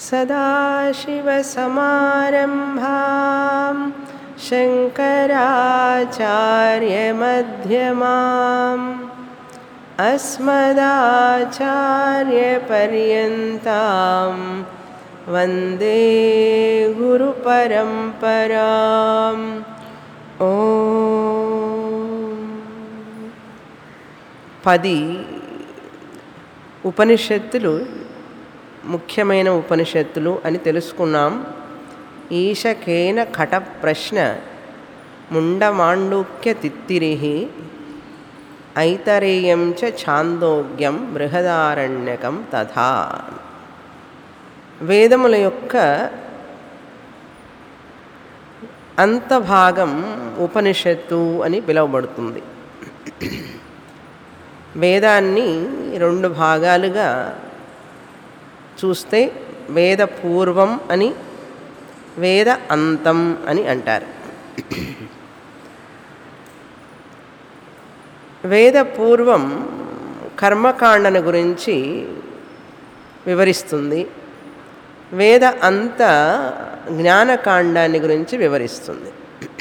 सदाशिवसमारम्भां शङ्कराचार्यमध्यमाम् अस्मदाचार्यपर्यन्तां वन्दे गुरुपरम्पराम् ॐ పది ఉపనిషత్తులు ముఖ్యమైన ఉపనిషత్తులు అని తెలుసుకున్నాం ఈశకేన కట ప్రశ్న ముండమాండూక్య తిత్తిరి ఐతరేయం చ ఛాందోగ్యం బృహదారణ్యకం తథా వేదముల యొక్క అంతభాగం ఉపనిషత్తు అని పిలువబడుతుంది వేదాన్ని రెండు భాగాలుగా చూస్తే వేద పూర్వం అని వేద అంతం అని అంటారు వేద పూర్వం కర్మకాండను గురించి వివరిస్తుంది వేద అంత జ్ఞానకాండాన్ని గురించి వివరిస్తుంది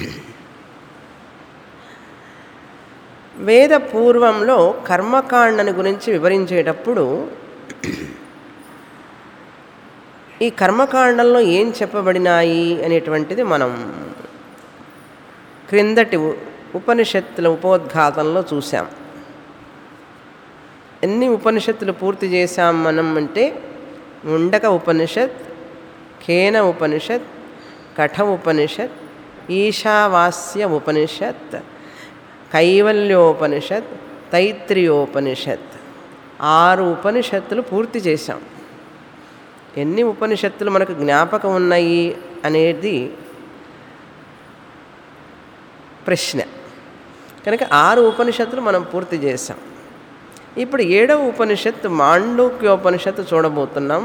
వేద పూర్వంలో కర్మకాండని గురించి వివరించేటప్పుడు ఈ కర్మకాండంలో ఏం చెప్పబడినాయి అనేటువంటిది మనం క్రిందటి ఉపనిషత్తుల ఉపోద్ఘాతంలో చూసాం ఎన్ని ఉపనిషత్తులు పూర్తి చేశాం మనం అంటే ముండక ఉపనిషత్ కేన ఉపనిషత్ కఠ ఉపనిషత్ ఈశావాస్య ఉపనిషత్ కైవల్యోపనిషత్ తైత్రియోపనిషత్ ఆరు ఉపనిషత్తులు పూర్తి చేశాం ఎన్ని ఉపనిషత్తులు మనకు జ్ఞాపకం ఉన్నాయి అనేది ప్రశ్న కనుక ఆరు ఉపనిషత్తులు మనం పూర్తి చేసాం ఇప్పుడు ఏడవ ఉపనిషత్తు మాండూక్యోపనిషత్తు చూడబోతున్నాం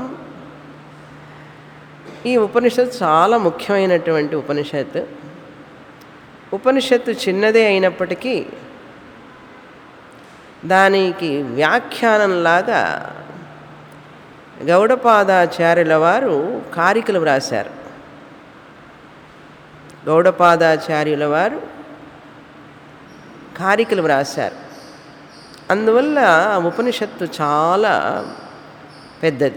ఈ ఉపనిషత్తు చాలా ముఖ్యమైనటువంటి ఉపనిషత్తు ఉపనిషత్తు చిన్నదే అయినప్పటికీ దానికి వ్యాఖ్యానంలాగా గౌడపాదాచార్యుల వారు కారికలు వ్రాశారు గౌడపాదాచార్యుల వారు కారికలు వ్రాశారు అందువల్ల ఆ ఉపనిషత్తు చాలా పెద్దది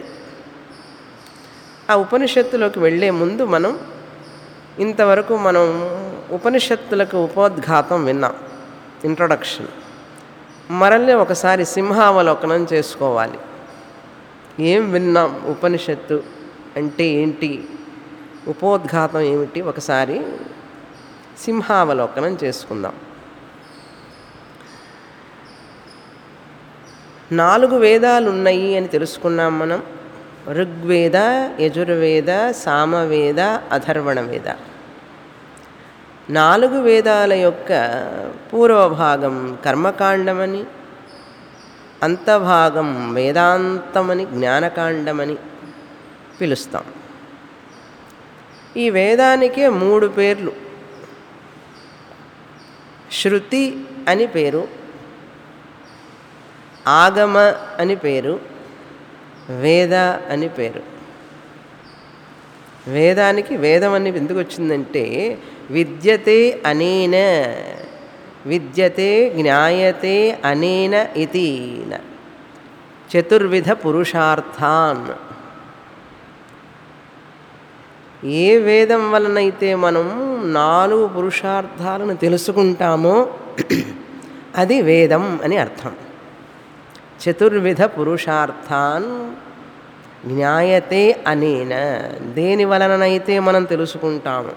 ఆ ఉపనిషత్తులోకి వెళ్ళే ముందు మనం ఇంతవరకు మనం ఉపనిషత్తులకు ఉపోద్ఘాతం విన్నాం ఇంట్రొడక్షన్ మరల్ని ఒకసారి సింహావలోకనం చేసుకోవాలి ఏం విన్నాం ఉపనిషత్తు అంటే ఏంటి ఉపోద్ఘాతం ఏమిటి ఒకసారి సింహావలోకనం చేసుకుందాం నాలుగు వేదాలు ఉన్నాయి అని తెలుసుకున్నాం మనం ఋగ్వేద యజుర్వేద సామవేద అథర్వణ వేద నాలుగు వేదాల యొక్క పూర్వభాగం కర్మకాండమని అంతభాగం వేదాంతమని జ్ఞానకాండమని పిలుస్తాం ఈ వేదానికే మూడు పేర్లు శృతి అని పేరు ఆగమ అని పేరు వేద అని పేరు వేదానికి వేదం అని ఎందుకు వచ్చిందంటే విద్యతే అనేన విద్యతే జ్ఞాయతే అనేన ఇది చతుర్విధ పురుషార్థాన్ ఏ వేదం వలనైతే మనం నాలుగు పురుషార్థాలను తెలుసుకుంటామో అది వేదం అని అర్థం చతుర్విధ పురుషార్థాన్ జ్ఞాయతే అనేన దేని వలననైతే మనం తెలుసుకుంటాము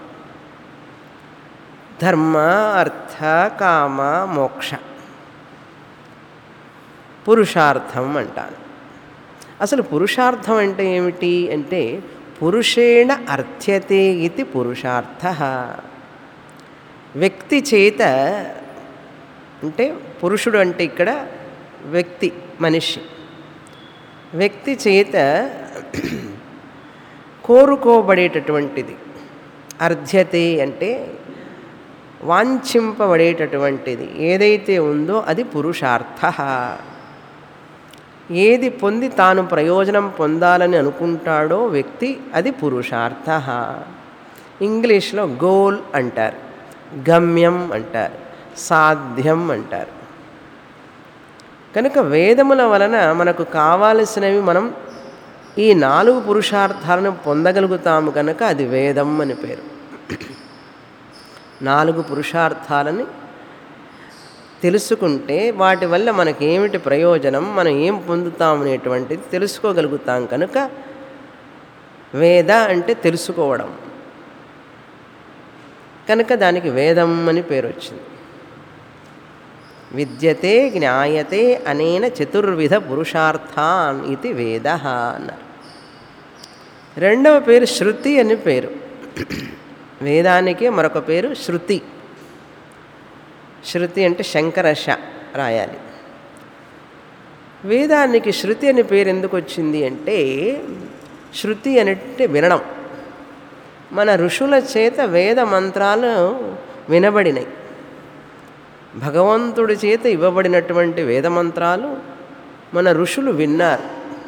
ధర్మ అర్థ కామ మోక్ష పురుషార్థం అంటాను అసలు పురుషార్థం అంటే ఏమిటి అంటే పురుషేణ అర్థ్యతే ఇది పురుషార్థ వ్యక్తి చేత అంటే పురుషుడు అంటే ఇక్కడ వ్యక్తి మనిషి వ్యక్తి చేత కోరుకోబడేటటువంటిది అర్ధ్యతే అంటే వాంఛింపబడేటటువంటిది ఏదైతే ఉందో అది పురుషార్థ ఏది పొంది తాను ప్రయోజనం పొందాలని అనుకుంటాడో వ్యక్తి అది పురుషార్థ ఇంగ్లీష్లో గోల్ అంటారు గమ్యం అంటారు సాధ్యం అంటారు కనుక వేదముల వలన మనకు కావాల్సినవి మనం ఈ నాలుగు పురుషార్థాలను పొందగలుగుతాము కనుక అది వేదం అని పేరు నాలుగు పురుషార్థాలని తెలుసుకుంటే వాటి వల్ల మనకి ఏమిటి ప్రయోజనం మనం ఏం పొందుతాం అనేటువంటిది తెలుసుకోగలుగుతాం కనుక వేద అంటే తెలుసుకోవడం కనుక దానికి వేదం అని పేరు వచ్చింది విద్యతే జ్ఞాయతే అనేన చతుర్విధ పురుషార్థాన్ ఇది వేద అన్నారు రెండవ పేరు శృతి అని పేరు వేదానికి మరొక పేరు శృతి శృతి అంటే శంకరష రాయాలి వేదానికి శృతి అని పేరు ఎందుకు వచ్చింది అంటే శృతి అంటే వినడం మన ఋషుల చేత వేద మంత్రాలు వినబడినాయి భగవంతుడి చేత ఇవ్వబడినటువంటి వేద మంత్రాలు మన ఋషులు విన్నారు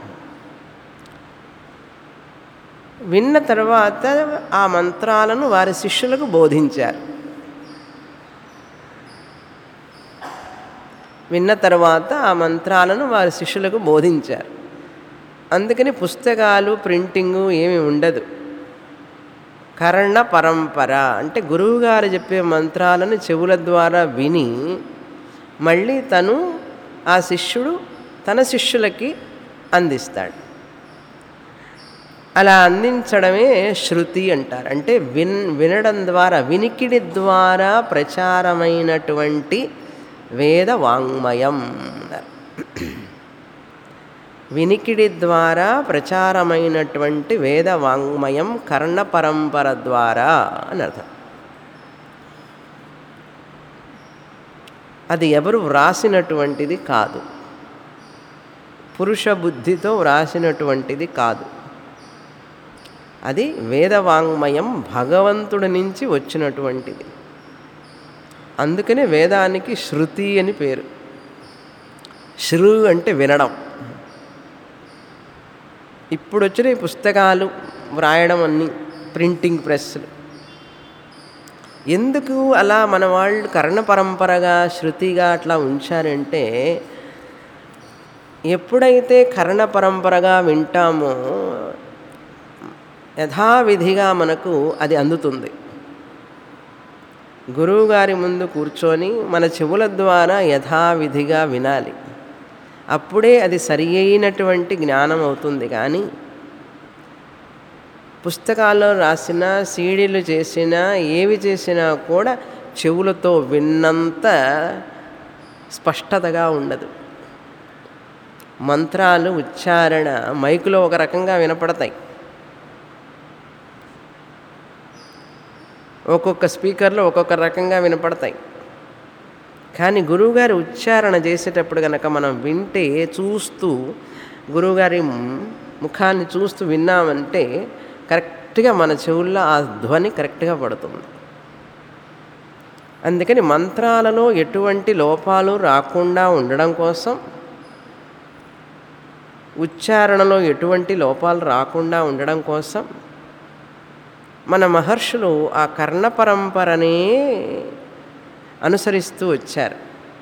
విన్న తర్వాత ఆ మంత్రాలను వారి శిష్యులకు బోధించారు విన్న తర్వాత ఆ మంత్రాలను వారి శిష్యులకు బోధించారు అందుకని పుస్తకాలు ప్రింటింగు ఏమి ఉండదు కర్ణ పరంపర అంటే గురువుగారు చెప్పే మంత్రాలను చెవుల ద్వారా విని మళ్ళీ తను ఆ శిష్యుడు తన శిష్యులకి అందిస్తాడు అలా అందించడమే శృతి అంటారు అంటే విన్ వినడం ద్వారా వినికిడి ద్వారా ప్రచారమైనటువంటి వేద వాంగ్మయం అన్నారు వినికిడి ద్వారా ప్రచారమైనటువంటి వేద వాంగ్మయం కర్ణ పరంపర ద్వారా అని అర్థం అది ఎవరు వ్రాసినటువంటిది కాదు పురుష బుద్ధితో వ్రాసినటువంటిది కాదు అది వేదవాంగ్మయం భగవంతుడి నుంచి వచ్చినటువంటిది అందుకనే వేదానికి శృతి అని పేరు శృ అంటే వినడం ఇప్పుడు వచ్చిన ఈ పుస్తకాలు వ్రాయడం అన్ని ప్రింటింగ్ ప్రెస్లు ఎందుకు అలా మన వాళ్ళు కర్ణ పరంపరగా శృతిగా అట్లా ఉంచారంటే ఎప్పుడైతే కర్ణ పరంపరగా వింటామో యథావిధిగా మనకు అది అందుతుంది గురువుగారి ముందు కూర్చొని మన చెవుల ద్వారా యథావిధిగా వినాలి అప్పుడే అది సరి అయినటువంటి జ్ఞానం అవుతుంది కానీ పుస్తకాల్లో రాసిన సీడీలు చేసినా ఏవి చేసినా కూడా చెవులతో విన్నంత స్పష్టతగా ఉండదు మంత్రాలు ఉచ్చారణ మైకులో ఒక రకంగా వినపడతాయి ఒక్కొక్క స్పీకర్లో ఒక్కొక్క రకంగా వినపడతాయి కానీ గురువుగారి ఉచ్చారణ చేసేటప్పుడు కనుక మనం వింటే చూస్తూ గురువుగారి ముఖాన్ని చూస్తూ విన్నామంటే కరెక్ట్గా మన చెవుల్లో ఆ ధ్వని కరెక్ట్గా పడుతుంది అందుకని మంత్రాలలో ఎటువంటి లోపాలు రాకుండా ఉండడం కోసం ఉచ్చారణలో ఎటువంటి లోపాలు రాకుండా ఉండడం కోసం మన మహర్షులు ఆ కర్ణ పరంపరనే అనుసరిస్తూ వచ్చారు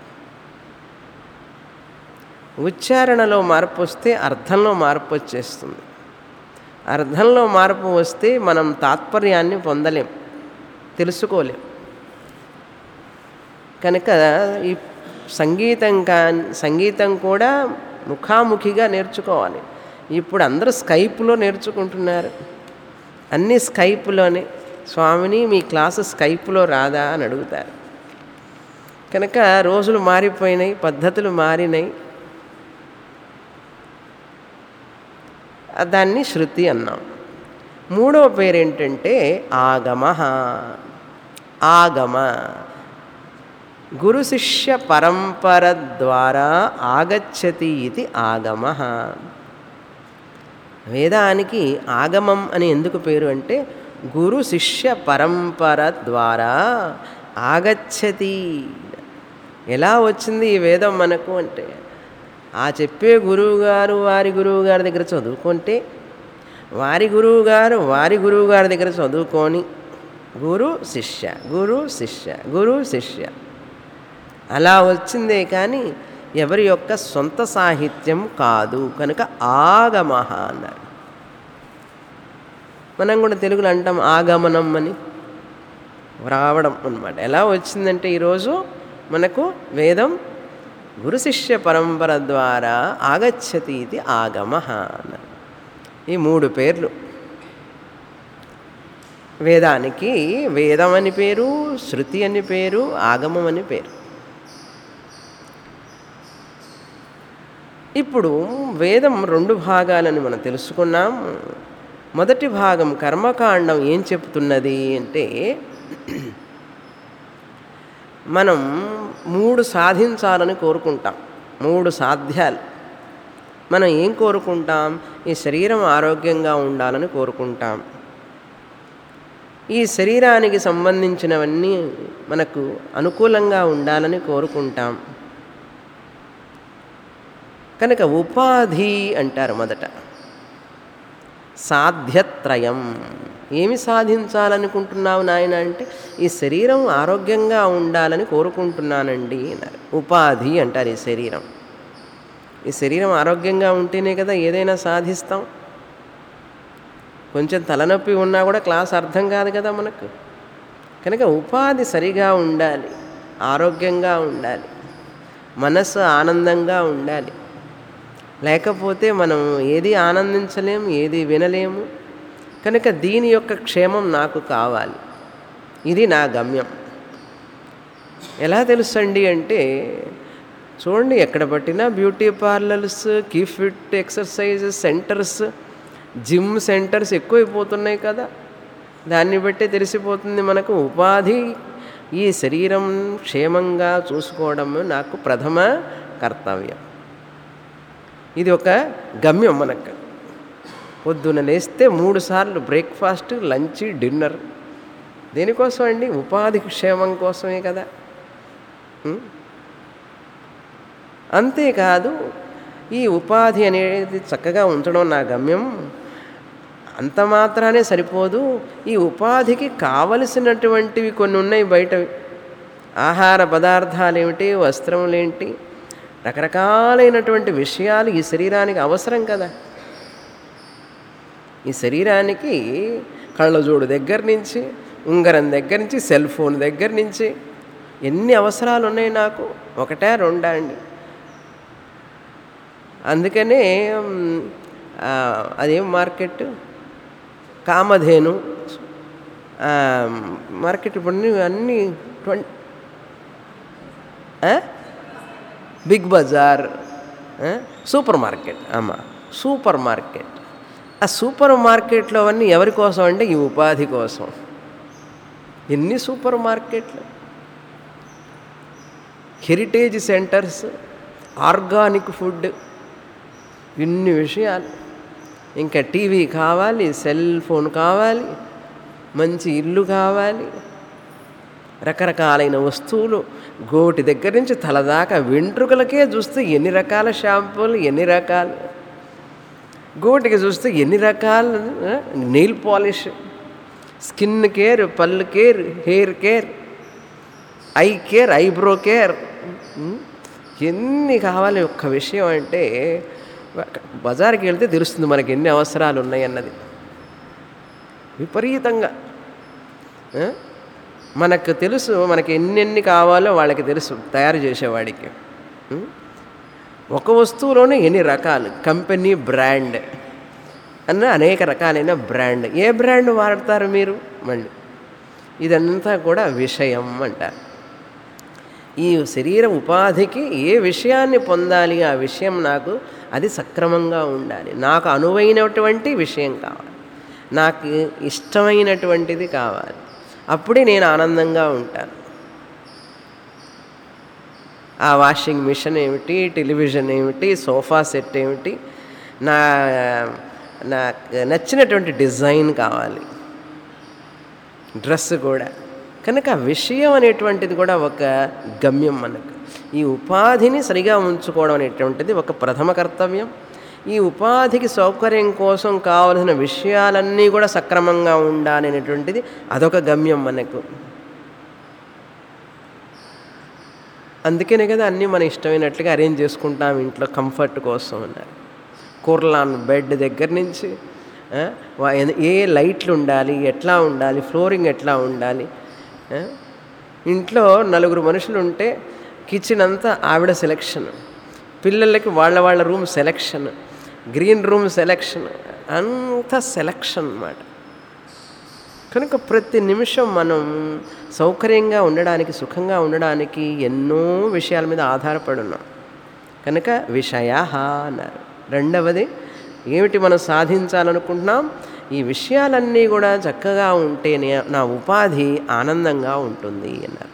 ఉచ్చారణలో మార్పు వస్తే అర్థంలో మార్పు వచ్చేస్తుంది అర్థంలో మార్పు వస్తే మనం తాత్పర్యాన్ని పొందలేం తెలుసుకోలేం కనుక ఈ సంగీతం కా సంగీతం కూడా ముఖాముఖిగా నేర్చుకోవాలి ఇప్పుడు అందరూ స్కైప్లో నేర్చుకుంటున్నారు అన్నీ స్కైప్లోనే స్వామిని మీ క్లాసు స్కైప్లో రాదా అని అడుగుతారు కనుక రోజులు మారిపోయినాయి పద్ధతులు మారినాయి దాన్ని శృతి అన్నాం మూడవ పేరు ఏంటంటే ఆగమ ఆగమ గురు శిష్య పరంపర ద్వారా ఆగచ్చతి ఇది ఆగమ వేదానికి ఆగమం అని ఎందుకు పేరు అంటే గురు శిష్య పరంపర ద్వారా ఆగచ్చతి ఎలా వచ్చింది ఈ వేదం మనకు అంటే ఆ చెప్పే గురువు గారు వారి గురువు గారి దగ్గర చదువుకుంటే వారి గురువు గారు వారి గురువు గారి దగ్గర చదువుకొని గురు శిష్య గురు శిష్య గురు శిష్య అలా వచ్చిందే కానీ ఎవరి యొక్క సొంత సాహిత్యం కాదు కనుక ఆగమహ అన్నారు మనం కూడా తెలుగులో అంటాం ఆగమనం అని రావడం అన్నమాట ఎలా వచ్చిందంటే ఈరోజు మనకు వేదం గురు శిష్య పరంపర ద్వారా ఆగచ్చతి ఇది ఆగమ అన్నారు ఈ మూడు పేర్లు వేదానికి వేదం అని పేరు శృతి అని పేరు ఆగమం అని పేరు ఇప్పుడు వేదం రెండు భాగాలని మనం తెలుసుకున్నాం మొదటి భాగం కర్మకాండం ఏం చెప్తున్నది అంటే మనం మూడు సాధించాలని కోరుకుంటాం మూడు సాధ్యాలు మనం ఏం కోరుకుంటాం ఈ శరీరం ఆరోగ్యంగా ఉండాలని కోరుకుంటాం ఈ శరీరానికి సంబంధించినవన్నీ మనకు అనుకూలంగా ఉండాలని కోరుకుంటాం కనుక ఉపాధి అంటారు మొదట సాధ్యత్రయం ఏమి సాధించాలనుకుంటున్నావు నాయన అంటే ఈ శరీరం ఆరోగ్యంగా ఉండాలని కోరుకుంటున్నానండి అన్నారు ఉపాధి అంటారు ఈ శరీరం ఈ శరీరం ఆరోగ్యంగా ఉంటేనే కదా ఏదైనా సాధిస్తాం కొంచెం తలనొప్పి ఉన్నా కూడా క్లాస్ అర్థం కాదు కదా మనకు కనుక ఉపాధి సరిగా ఉండాలి ఆరోగ్యంగా ఉండాలి మనస్సు ఆనందంగా ఉండాలి లేకపోతే మనం ఏది ఆనందించలేము ఏది వినలేము కనుక దీని యొక్క క్షేమం నాకు కావాలి ఇది నా గమ్యం ఎలా తెలుసండి అంటే చూడండి ఎక్కడ పట్టినా బ్యూటీ పార్లర్స్ కీ fit exercises centres gym centres ఎక్కువైపోతున్నాయి కదా దాన్ని బట్టే తెలిసిపోతుంది మనకు ఉపాధి ఈ శరీరం క్షేమంగా చూసుకోవడం నాకు ప్రథమ కర్తవ్యం ఇది ఒక గమ్యం మనకు పొద్దున లేస్తే మూడు సార్లు బ్రేక్ఫాస్ట్ లంచ్ డిన్నర్ దేనికోసం అండి ఉపాధి క్షేమం కోసమే కదా ఉం? అంతేకాదు ఈ ఉపాధి అనేది చక్కగా ఉంచడం నా గమ్యం అంత మాత్రానే సరిపోదు ఈ ఉపాధికి కావలసినటువంటివి కొన్ని ఉన్నాయి బయటవి ఆహార పదార్థాలు ఏమిటి వస్త్రములేంటి రకరకాలైనటువంటి విషయాలు ఈ శరీరానికి అవసరం కదా ఈ శరీరానికి కళ్ళజోడు దగ్గర నుంచి ఉంగరం దగ్గర నుంచి సెల్ ఫోన్ దగ్గర నుంచి ఎన్ని అవసరాలు ఉన్నాయి నాకు ఒకటే రెండా అండి అందుకనే మ్, ఆ, అదేం మార్కెట్ కామధేను ఆ, మార్కెట్ ఇప్పుడు అన్ని అన్ని ట్వంటీ బిగ్ బజార్ ఆ, సూపర్ మార్కెట్ అమ్మా సూపర్ మార్కెట్ ఆ సూపర్ మార్కెట్లో అవన్నీ ఎవరి కోసం అంటే ఈ ఉపాధి కోసం ఎన్ని సూపర్ మార్కెట్లు హెరిటేజ్ సెంటర్స్ ఆర్గానిక్ ఫుడ్ ఇన్ని విషయాలు ఇంకా టీవీ కావాలి సెల్ ఫోన్ కావాలి మంచి ఇల్లు కావాలి రకరకాలైన వస్తువులు గోటి దగ్గర నుంచి తలదాకా వెంట్రుకలకే చూస్తే ఎన్ని రకాల షాంపూలు ఎన్ని రకాలు గోటికి చూస్తే ఎన్ని రకాల నెయిల్ పాలిష్ స్కిన్ కేర్ పళ్ళు care hair care eye care eyebrow care um, ఎన్ని కావాలి ఒక్క విషయం అంటే బజార్కి వెళ్తే తెలుస్తుంది మనకి ఎన్ని అవసరాలు ఉన్నాయి అన్నది విపరీతంగా ఆ? మనకు తెలుసు మనకి ఎన్నెన్ని కావాలో వాళ్ళకి తెలుసు తయారు చేసేవాడికి ఉం? ఒక వస్తువులోనే ఎన్ని రకాలు కంపెనీ బ్రాండ్ అన్న అనేక రకాలైన బ్రాండ్ ఏ బ్రాండ్ వాడతారు మీరు మళ్ళీ ఇదంతా కూడా విషయం అంటారు ఈ శరీర ఉపాధికి ఏ విషయాన్ని పొందాలి ఆ విషయం నాకు అది సక్రమంగా ఉండాలి నాకు అనువైనటువంటి విషయం కావాలి నాకు ఇష్టమైనటువంటిది కావాలి అప్పుడే నేను ఆనందంగా ఉంటాను ఆ వాషింగ్ మిషన్ ఏమిటి టెలివిజన్ ఏమిటి సోఫా సెట్ ఏమిటి నా నాకు నచ్చినటువంటి డిజైన్ కావాలి డ్రెస్ కూడా కనుక విషయం అనేటువంటిది కూడా ఒక గమ్యం మనకు ఈ ఉపాధిని సరిగా ఉంచుకోవడం అనేటువంటిది ఒక ప్రథమ కర్తవ్యం ఈ ఉపాధికి సౌకర్యం కోసం కావలసిన విషయాలన్నీ కూడా సక్రమంగా ఉండాలి అనేటువంటిది అదొక గమ్యం మనకు అందుకనే కదా అన్నీ మన ఇష్టమైనట్లుగా అరేంజ్ చేసుకుంటాం ఇంట్లో కంఫర్ట్ కోసం అన్నారు కూరలాన్ బెడ్ దగ్గర నుంచి ఆ, వా- ఏ లైట్లు ఉండాలి ఎట్లా ఉండాలి ఫ్లోరింగ్ ఎట్లా ఉండాలి ఆ, ఇంట్లో నలుగురు మనుషులు ఉంటే కిచెన్ అంతా ఆవిడ సెలెక్షన్ పిల్లలకి వాళ్ళ వాళ్ళ room selection green room selection అంత సెలెక్షన్ అన్నమాట కనుక ప్రతి నిమిషం మనం సౌకర్యంగా ఉండడానికి సుఖంగా ఉండడానికి ఎన్నో విషయాల మీద ఆధారపడి ఉన్నాం కనుక విషయ అన్నారు రెండవది ఏమిటి మనం సాధించాలనుకుంటున్నాం ఈ విషయాలన్నీ కూడా చక్కగా ఉంటేనే నా ఉపాధి ఆనందంగా ఉంటుంది అన్నారు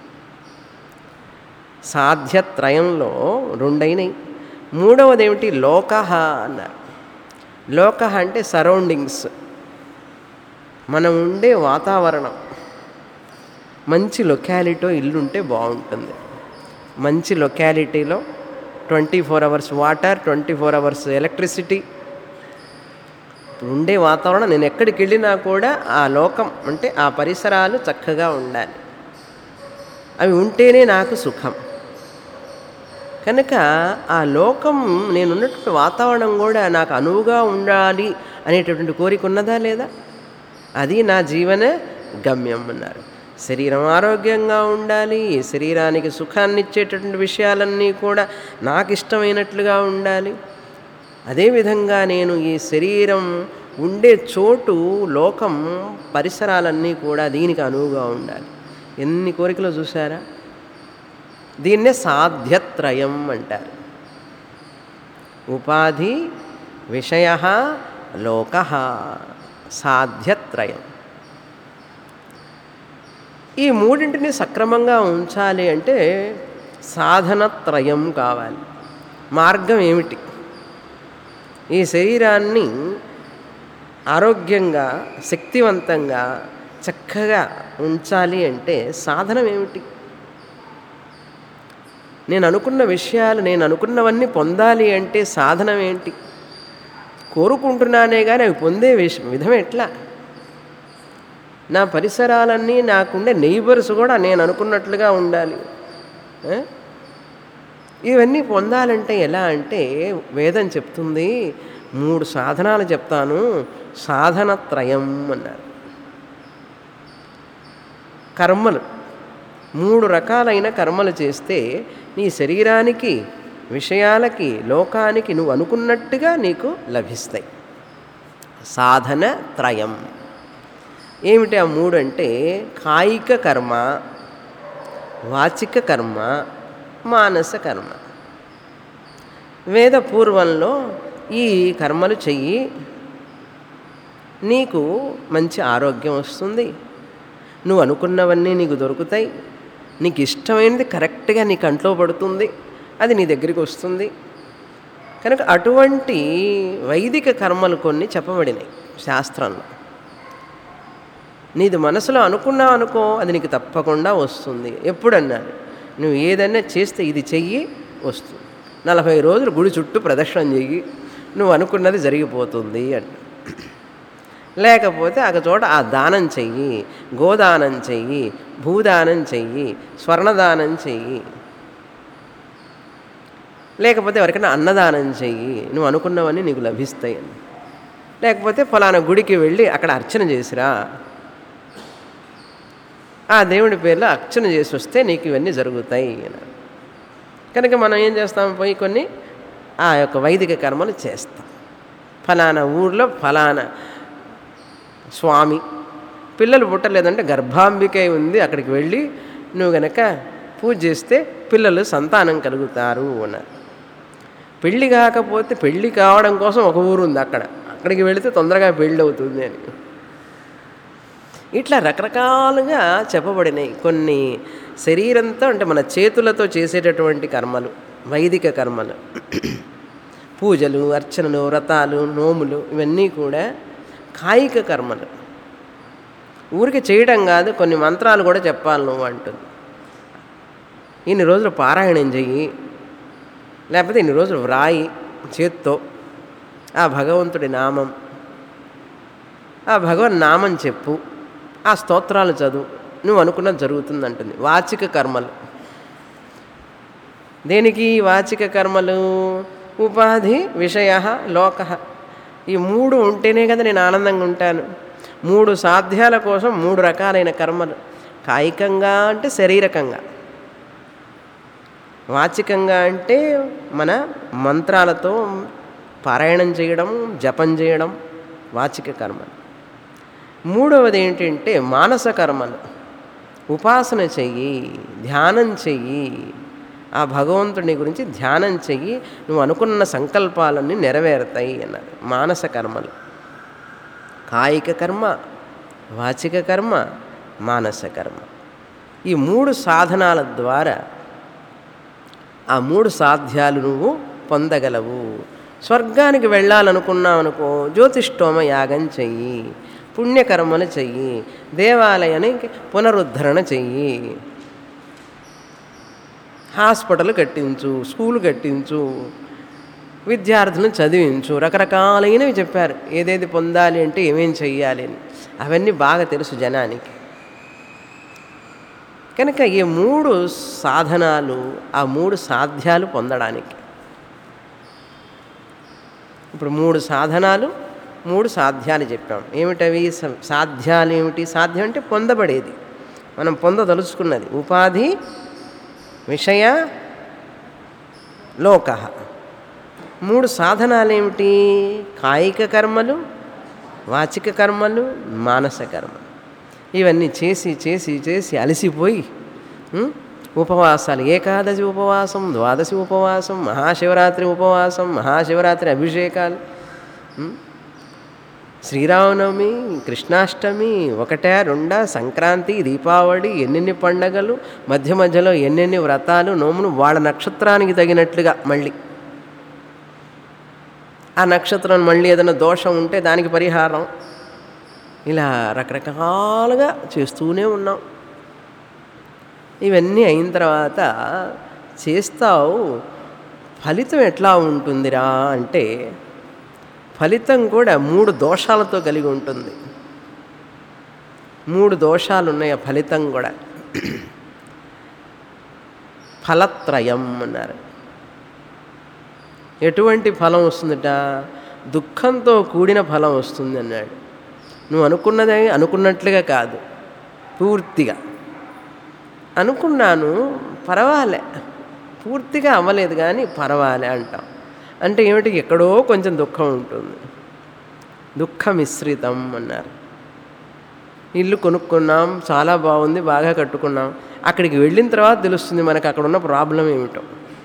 సాధ్యత్రయంలో రెండైనవి మూడవది ఏమిటి లోక అన్నారు లోక అంటే సరౌండింగ్స్ మనం ఉండే వాతావరణం మంచి లొకాలిటీలో ఇల్లు ఉంటే బాగుంటుంది మంచి లొకాలిటీలో twenty four hours water twenty four hours electricity ఇప్పుడు ఉండే వాతావరణం నేను ఎక్కడికి వెళ్ళినా కూడా ఆ లోకం అంటే ఆ పరిసరాలు చక్కగా ఉండాలి అవి ఉంటేనే నాకు సుఖం కనుక ఆ లోకం నేనున్నటువంటి వాతావరణం కూడా నాకు అనువుగా ఉండాలి అనేటటువంటి కోరిక ఉన్నదా లేదా అది నా జీవన గమ్యం అన్నారు శరీరం ఆరోగ్యంగా ఉండాలి ఈ శరీరానికి సుఖాన్ని ఇచ్చేటటువంటి విషయాలన్నీ కూడా నాకు ఇష్టమైనట్లుగా ఉండాలి అదేవిధంగా నేను ఈ శరీరం ఉండే చోటు లోకం పరిసరాలన్నీ కూడా దీనికి అనువుగా ఉండాలి ఎన్ని కోరికలు చూసారా దీన్నే సాధ్యత్రయం అంటారు ఉపాధి విషయ లోక సాధ్యత్రయం ఈ మూడింటిని సక్రమంగా ఉంచాలి అంటే సాధనత్రయం కావాలి మార్గం ఏమిటి ఈ శరీరాన్ని ఆరోగ్యంగా శక్తివంతంగా చక్కగా ఉంచాలి అంటే సాధనం ఏమిటి నేను అనుకున్న విషయాలు నేను అనుకున్నవన్నీ పొందాలి అంటే సాధనం ఏంటి కోరుకుంటున్నానే కానీ అవి పొందే విష విధం ఎట్లా నా పరిసరాలన్నీ నాకుండే నెయిబర్స్ కూడా నేను అనుకున్నట్లుగా ఉండాలి ఆ? ఇవన్నీ పొందాలంటే ఎలా అంటే వేదం చెప్తుంది మూడు సాధనాలు చెప్తాను సాధనత్రయం అన్నారు కర్మలు మూడు రకాలైన కర్మలు చేస్తే నీ శరీరానికి విషయాలకి లోకానికి నువ్వు అనుకున్నట్టుగా నీకు లభిస్తాయి సాధన త్రయం ఏమిటి ఆ మూడు అంటే కాయిక కర్మ వాచిక కర్మ మానస కర్మ వేద పూర్వంలో ఈ కర్మలు చెయ్యి నీకు మంచి ఆరోగ్యం వస్తుంది నువ్వు అనుకున్నవన్నీ నీకు దొరుకుతాయి నీకు ఇష్టమైనది కరెక్ట్గా నీ కంట్లో పడుతుంది అది నీ దగ్గరికి వస్తుంది కనుక అటువంటి వైదిక కర్మలు కొన్ని చెప్పబడినాయి శాస్త్రంలో నీది మనసులో అనుకున్నావు అనుకో అది నీకు తప్పకుండా వస్తుంది ఎప్పుడన్నాడు నువ్వు ఏదైనా చేస్తే ఇది చెయ్యి వస్తుంది నలభై రోజులు గుడి చుట్టూ ప్రదక్షిణం చెయ్యి నువ్వు అనుకున్నది జరిగిపోతుంది అంట లేకపోతే ఒక చోట ఆ దానం చెయ్యి గోదానం చెయ్యి భూదానం చెయ్యి స్వర్ణదానం చెయ్యి లేకపోతే ఎవరికైనా అన్నదానం చెయ్యి నువ్వు అనుకున్నవన్నీ నీకు లభిస్తాయి అని లేకపోతే ఫలానా గుడికి వెళ్ళి అక్కడ అర్చన చేసిరా ఆ దేవుడి పేర్లో అర్చన చేసి వస్తే నీకు ఇవన్నీ జరుగుతాయి అని కనుక మనం ఏం చేస్తాం పోయి కొన్ని ఆ యొక్క వైదిక కర్మలు చేస్తాం ఫలానా ఊర్లో ఫలానా స్వామి పిల్లలు పుట్టలేదంటే గర్భాంబికే ఉంది అక్కడికి వెళ్ళి నువ్వు గనక పూజ చేస్తే పిల్లలు సంతానం కలుగుతారు అన్నారు పెళ్ళి కాకపోతే పెళ్ళి కావడం కోసం ఒక ఊరు ఉంది అక్కడ అక్కడికి వెళితే తొందరగా పెళ్ళి అవుతుంది అని ఇట్లా రకరకాలుగా చెప్పబడినాయి కొన్ని శరీరంతో అంటే మన చేతులతో చేసేటటువంటి కర్మలు వైదిక కర్మలు పూజలు అర్చనలు వ్రతాలు నోములు ఇవన్నీ కూడా కాయిక కర్మలు ఊరికి చేయడం కాదు కొన్ని మంత్రాలు కూడా చెప్పాలి నువ్వు అంటుంది ఇన్ని రోజులు పారాయణం చెయ్యి లేకపోతే ఇన్ని రోజులు వ్రాయి చేత్తో ఆ భగవంతుడి నామం ఆ భగవన్ నామం చెప్పు ఆ స్తోత్రాలు చదువు నువ్వు అనుకున్నది జరుగుతుంది అంటుంది వాచిక కర్మలు దేనికి వాచిక కర్మలు ఉపాధి విషయ లోక ఈ మూడు ఉంటేనే కదా నేను ఆనందంగా ఉంటాను మూడు సాధ్యాల కోసం మూడు రకాలైన కర్మలు కాయికంగా అంటే శరీరకంగా వాచికంగా అంటే మన మంత్రాలతో పారాయణం చేయడం జపం చేయడం వాచిక కర్మలు మూడవది ఏంటంటే మానస కర్మలు ఉపాసన చెయ్యి ధ్యానం చెయ్యి ఆ భగవంతుని గురించి ధ్యానం చెయ్యి నువ్వు అనుకున్న సంకల్పాలన్నీ నెరవేరుతాయి అన్నారు మానస కర్మలు కాయిక కర్మ వాచిక కర్మ మానస కర్మ ఈ మూడు సాధనాల ద్వారా ఆ మూడు సాధ్యాలు నువ్వు పొందగలవు స్వర్గానికి వెళ్ళాలనుకున్నావు అనుకో జ్యోతిష్టోమ యాగం చెయ్యి పుణ్యకర్మలు చెయ్యి దేవాలయానికి పునరుద్ధరణ చెయ్యి హాస్పిటల్ కట్టించు స్కూల్ కట్టించు విద్యార్థులను చదివించు రకరకాలైనవి చెప్పారు ఏదేది పొందాలి అంటే ఏమేం చెయ్యాలి అని అవన్నీ బాగా తెలుసు జనానికి కనుక ఈ మూడు సాధనాలు ఆ మూడు సాధ్యాలు పొందడానికి ఇప్పుడు మూడు సాధనాలు మూడు సాధ్యాలు చెప్పాం ఏమిటవి స- సాధ్యాలు ఏమిటి సాధ్యం అంటే పొందబడేది మనం పొందదలుచుకున్నది ఉపాధి విషయ లోక మూడు సాధనాలు ఏమిటి కాయిక కర్మలు వాచిక కర్మలు మానస కర్మలు ఇవన్నీ చేసి చేసి చేసి అలసిపోయి ఉం? ఉపవాసాలు ఏకాదశి ఉపవాసం ద్వాదశి ఉపవాసం మహాశివరాత్రి ఉపవాసం మహాశివరాత్రి అభిషేకాలు ఉం? శ్రీరామనవమి కృష్ణాష్టమి ఒకటే రెండా సంక్రాంతి దీపావళి ఎన్నెన్ని పండగలు మధ్య మధ్యలో ఎన్నెన్ని వ్రతాలు నోములు వాళ్ళ నక్షత్రానికి తగినట్లుగా మళ్ళీ ఆ నక్షత్రం మళ్ళీ ఏదైనా దోషం ఉంటే దానికి పరిహారం ఇలా రకరకాలుగా చేస్తూనే ఉన్నాం ఇవన్నీ అయిన తర్వాత చేస్తావు ఫలితం ఎట్లా ఉంటుందిరా అంటే ఫలితం కూడా మూడు దోషాలతో కలిగి ఉంటుంది మూడు దోషాలు ఉన్నాయి ఆ ఫలితం కూడా ఫలత్రయం అన్నారు ఎటువంటి ఫలం వస్తుందట దుఃఖంతో కూడిన ఫలం వస్తుంది అన్నాడు నువ్వు అనుకున్నదే అనుకున్నట్లుగా కాదు పూర్తిగా అనుకున్నాను పర్వాలే పూర్తిగా అవ్వలేదు కానీ పర్వాలే అంటాం అంటే ఏమిటి ఎక్కడో కొంచెం దుఃఖం ఉంటుంది దుఃఖ మిశ్రితం అన్నారు ఇల్లు కొనుక్కున్నాం చాలా బాగుంది బాగా కట్టుకున్నాం అక్కడికి వెళ్ళిన తర్వాత తెలుస్తుంది మనకు అక్కడ ఉన్న ప్రాబ్లం ఏమిటో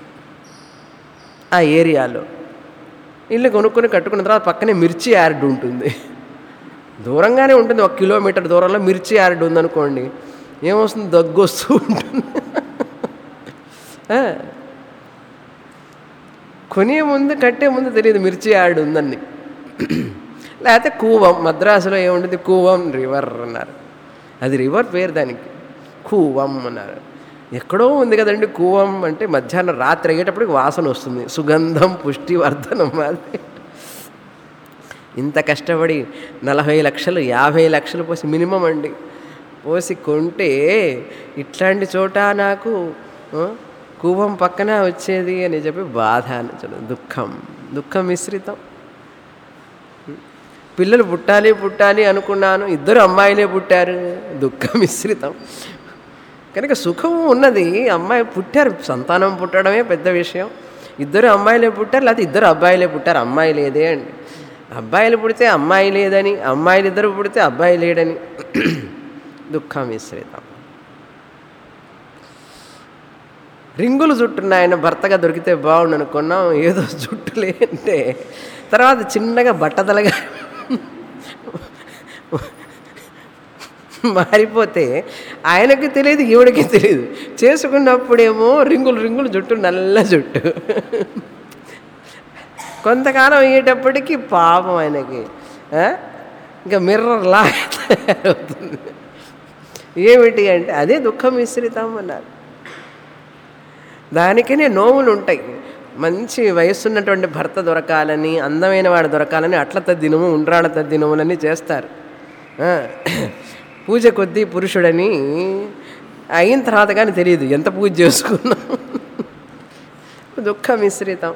ఆ ఏరియాలో ఇల్లు కొనుక్కొని కట్టుకున్న తర్వాత పక్కనే మిర్చి యార్డ్ ఉంటుంది దూరంగానే ఉంటుంది ఒక కిలోమీటర్ దూరంలో మిర్చి యార్డ్ ఉందనుకోండి ఏమొస్తుంది దగ్గు వస్తూ ఉంటుంది ఆ. కొనే ముందు కట్టే ముందు తెలియదు మిర్చి యార్డ్ ఉందని లేకపోతే కూవం మద్రాసులో ఏముంటుంది కూవం రివర్ అన్నారు అది రివర్ పేరు దానికి కూవం అన్నారు ఎక్కడో ఉంది కదండి కూవం అంటే మధ్యాహ్నం రాత్రి అయ్యేటప్పటికి వాసన వస్తుంది సుగంధం పుష్టి వర్ధనం అది ఇంత కష్టపడి నలభై లక్షలు యాభై లక్షలు పోసి మినిమం అండి పోసి కొంటే ఇట్లాంటి చోట నాకు ఆ, కూవం పక్కన వచ్చేది అని చెప్పి బాధ అని చెప్పి దుఃఖం దుఃఖం మిశ్రితం పిల్లలు పుట్టాలి పుట్టాలి అనుకున్నాను ఇద్దరు అమ్మాయిలే పుట్టారు దుఃఖం మిశ్రితం కనుక సుఖం ఉన్నది అమ్మాయి పుట్టారు సంతానం పుట్టడమే పెద్ద విషయం ఇద్దరు అమ్మాయిలే పుట్టారు లేకపోతే ఇద్దరు అబ్బాయిలే పుట్టారు అమ్మాయి లేదే అండి అబ్బాయిలు పుడితే అమ్మాయి లేదని అమ్మాయిలు ఇద్దరు పుడితే అబ్బాయి లేడని దుఃఖం మిశ్రితం రింగులు జుట్టున్న ఆయన భర్తగా దొరికితే బాగుండు అనుకున్నాం ఏదో జుట్టు లేంటే తర్వాత చిన్నగా బట్టతలగా మారిపోతే ఆయనకి తెలియదు ఈవిడికి తెలియదు చేసుకున్నప్పుడేమో రింగులు రింగులు జుట్టు నల్ల జుట్టు కొంతకాలం అయ్యేటప్పటికి పాపం ఆయనకి ఆ? ఇంకా మిర్రర్లా తయారవుతుంది ఏమిటి అంటే అదే దుఃఖం మిశ్రితం అన్నారు దానికనే నోవులు ఉంటాయి మంచి వయస్సున్నటువంటి భర్త దొరకాలని అందమైన వాడు దొరకాలని అట్ల తద్దినము ఉండ్రాళ్ళ తద్దినములని చేస్తారు ఆ, పూజ కొద్దీ పురుషుడని అయిన తర్వాత కానీ తెలియదు ఎంత పూజ చేసుకున్నాం దుఃఖ మిశ్రితం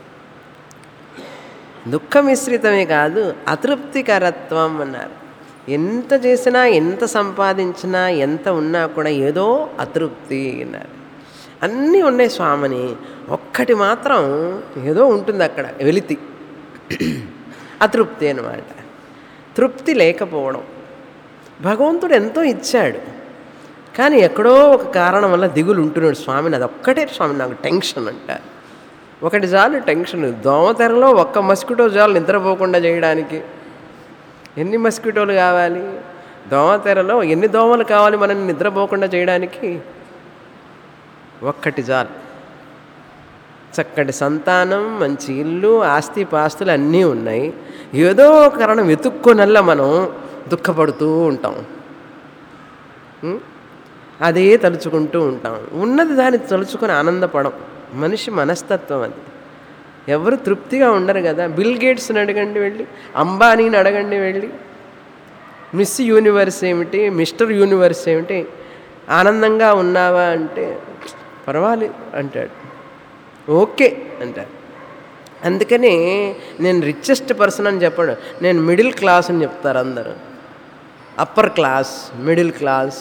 దుఃఖ మిశ్రితమే కాదు అతృప్తికరత్వం అన్నారు ఎంత చేసినా ఎంత సంపాదించినా ఎంత ఉన్నా కూడా ఏదో అతృప్తి అన్నారు అన్నీ ఉన్నాయి స్వామిని ఒక్కటి మాత్రం ఏదో ఉంటుంది అక్కడ వెలితి అతృప్తి అనమాట తృప్తి లేకపోవడం భగవంతుడు ఎంతో ఇచ్చాడు కానీ ఎక్కడో ఒక కారణం వల్ల దిగులు ఉంటున్నాడు స్వామిని అది ఒక్కటే స్వామి నాకు టెన్షన్ అంటారు ఒకటి చాలు టెన్షన్ దోమతెరలో ఒక్క మస్కిటో చాలు నిద్రపోకుండా చేయడానికి ఎన్ని మస్కిటోలు కావాలి దోమతెరలో ఎన్ని దోమలు కావాలి మనం నిద్రపోకుండా చేయడానికి ఒక్కటి చాలు చక్కటి సంతానం మంచి ఇల్లు ఆస్తి పాస్తులు అన్నీ ఉన్నాయి ఏదో ఒక కారణం వెతుక్కొనల్లా మనం దుఃఖపడుతూ ఉంటాం ఉం? అదే తలుచుకుంటూ ఉంటాం ఉన్నది దాన్ని తలుచుకొని ఆనందపడం మనిషి మనస్తత్వం అది ఎవరు తృప్తిగా ఉండరు కదా బిల్ గేట్స్ని అడగండి వెళ్ళి అంబానీని అడగండి వెళ్ళి మిస్ యూనివర్స్ ఏమిటి మిస్టర్ యూనివర్స్ ఏమిటి ఆనందంగా ఉన్నావా అంటే పర్వాలేదు అంటాడు ఓకే అంటాడు అందుకని నేను రిచెస్ట్ పర్సన్ అని చెప్పాడు నేను మిడిల్ క్లాస్ అని చెప్తారు అందరూ అప్పర్ క్లాస్ మిడిల్ క్లాస్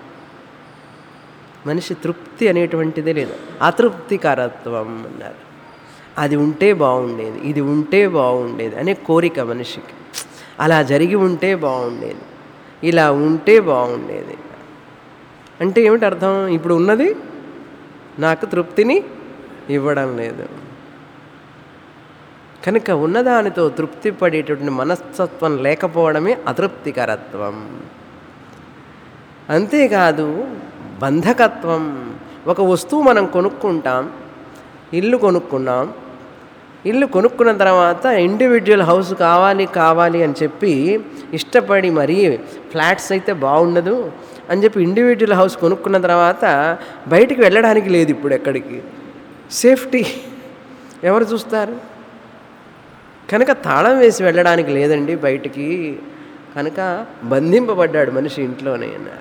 మనిషి తృప్తి అనేటువంటిదే లేదు అతృప్తికరత్వం అన్నారు అది ఉంటే బాగుండేది ఇది ఉంటే బాగుండేది అనే కోరిక మనిషికి అలా జరిగి ఉంటే బాగుండేది ఇలా ఉంటే బాగుండేది అంటే ఏమిటి అర్థం ఇప్పుడు ఉన్నది నాకు తృప్తిని ఇవ్వడం లేదు కనుక ఉన్నదానితో తృప్తి పడేటటువంటి మనస్తత్వం లేకపోవడమే అతృప్తికరత్వం అంతేకాదు బంధకత్వం ఒక వస్తువు మనం కొనుక్కుంటాం ఇల్లు కొనుక్కున్నాం ఇల్లు కొనుక్కున్న తర్వాత ఇండివిజువల్ హౌస్ కావాలి కావాలి అని చెప్పి ఇష్టపడి మరీ ఫ్లాట్స్ అయితే బాగుండదు అని చెప్పి ఇండివిజువల్ హౌస్ కొనుక్కున్న తర్వాత బయటికి వెళ్ళడానికి లేదు ఇప్పుడు ఎక్కడికి సేఫ్టీ ఎవరు చూస్తారు కనుక తాళం వేసి వెళ్ళడానికి లేదండి బయటికి కనుక బంధింపబడ్డాడు మనిషి ఇంట్లోనే అన్నారు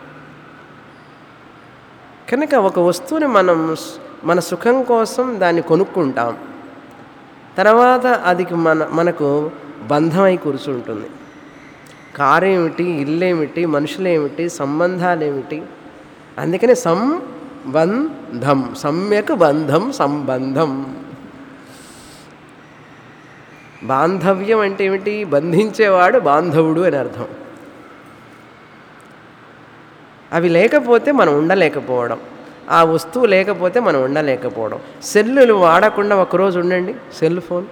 కనుక ఒక వస్తువుని మనం స్- మన సుఖం కోసం దాన్ని కొనుక్కుంటాం తర్వాత అది మన మనకు బంధమై కూర్చుంటుంది కారు ఏమిటి ఇల్లు ఏమిటి మనుషులేమిటి సంబంధాలేమిటి అందుకని సంబంధం సమ్యక్ బంధం సంబంధం బాంధవ్యం అంటే ఏమిటి బంధించేవాడు బాంధవుడు అని అర్థం అవి లేకపోతే మనం ఉండలేకపోవడం ఆ వస్తువు లేకపోతే మనం ఉండలేకపోవడం సెల్లులు వాడకుండా ఒకరోజు ఉండండి సెల్ ఫోన్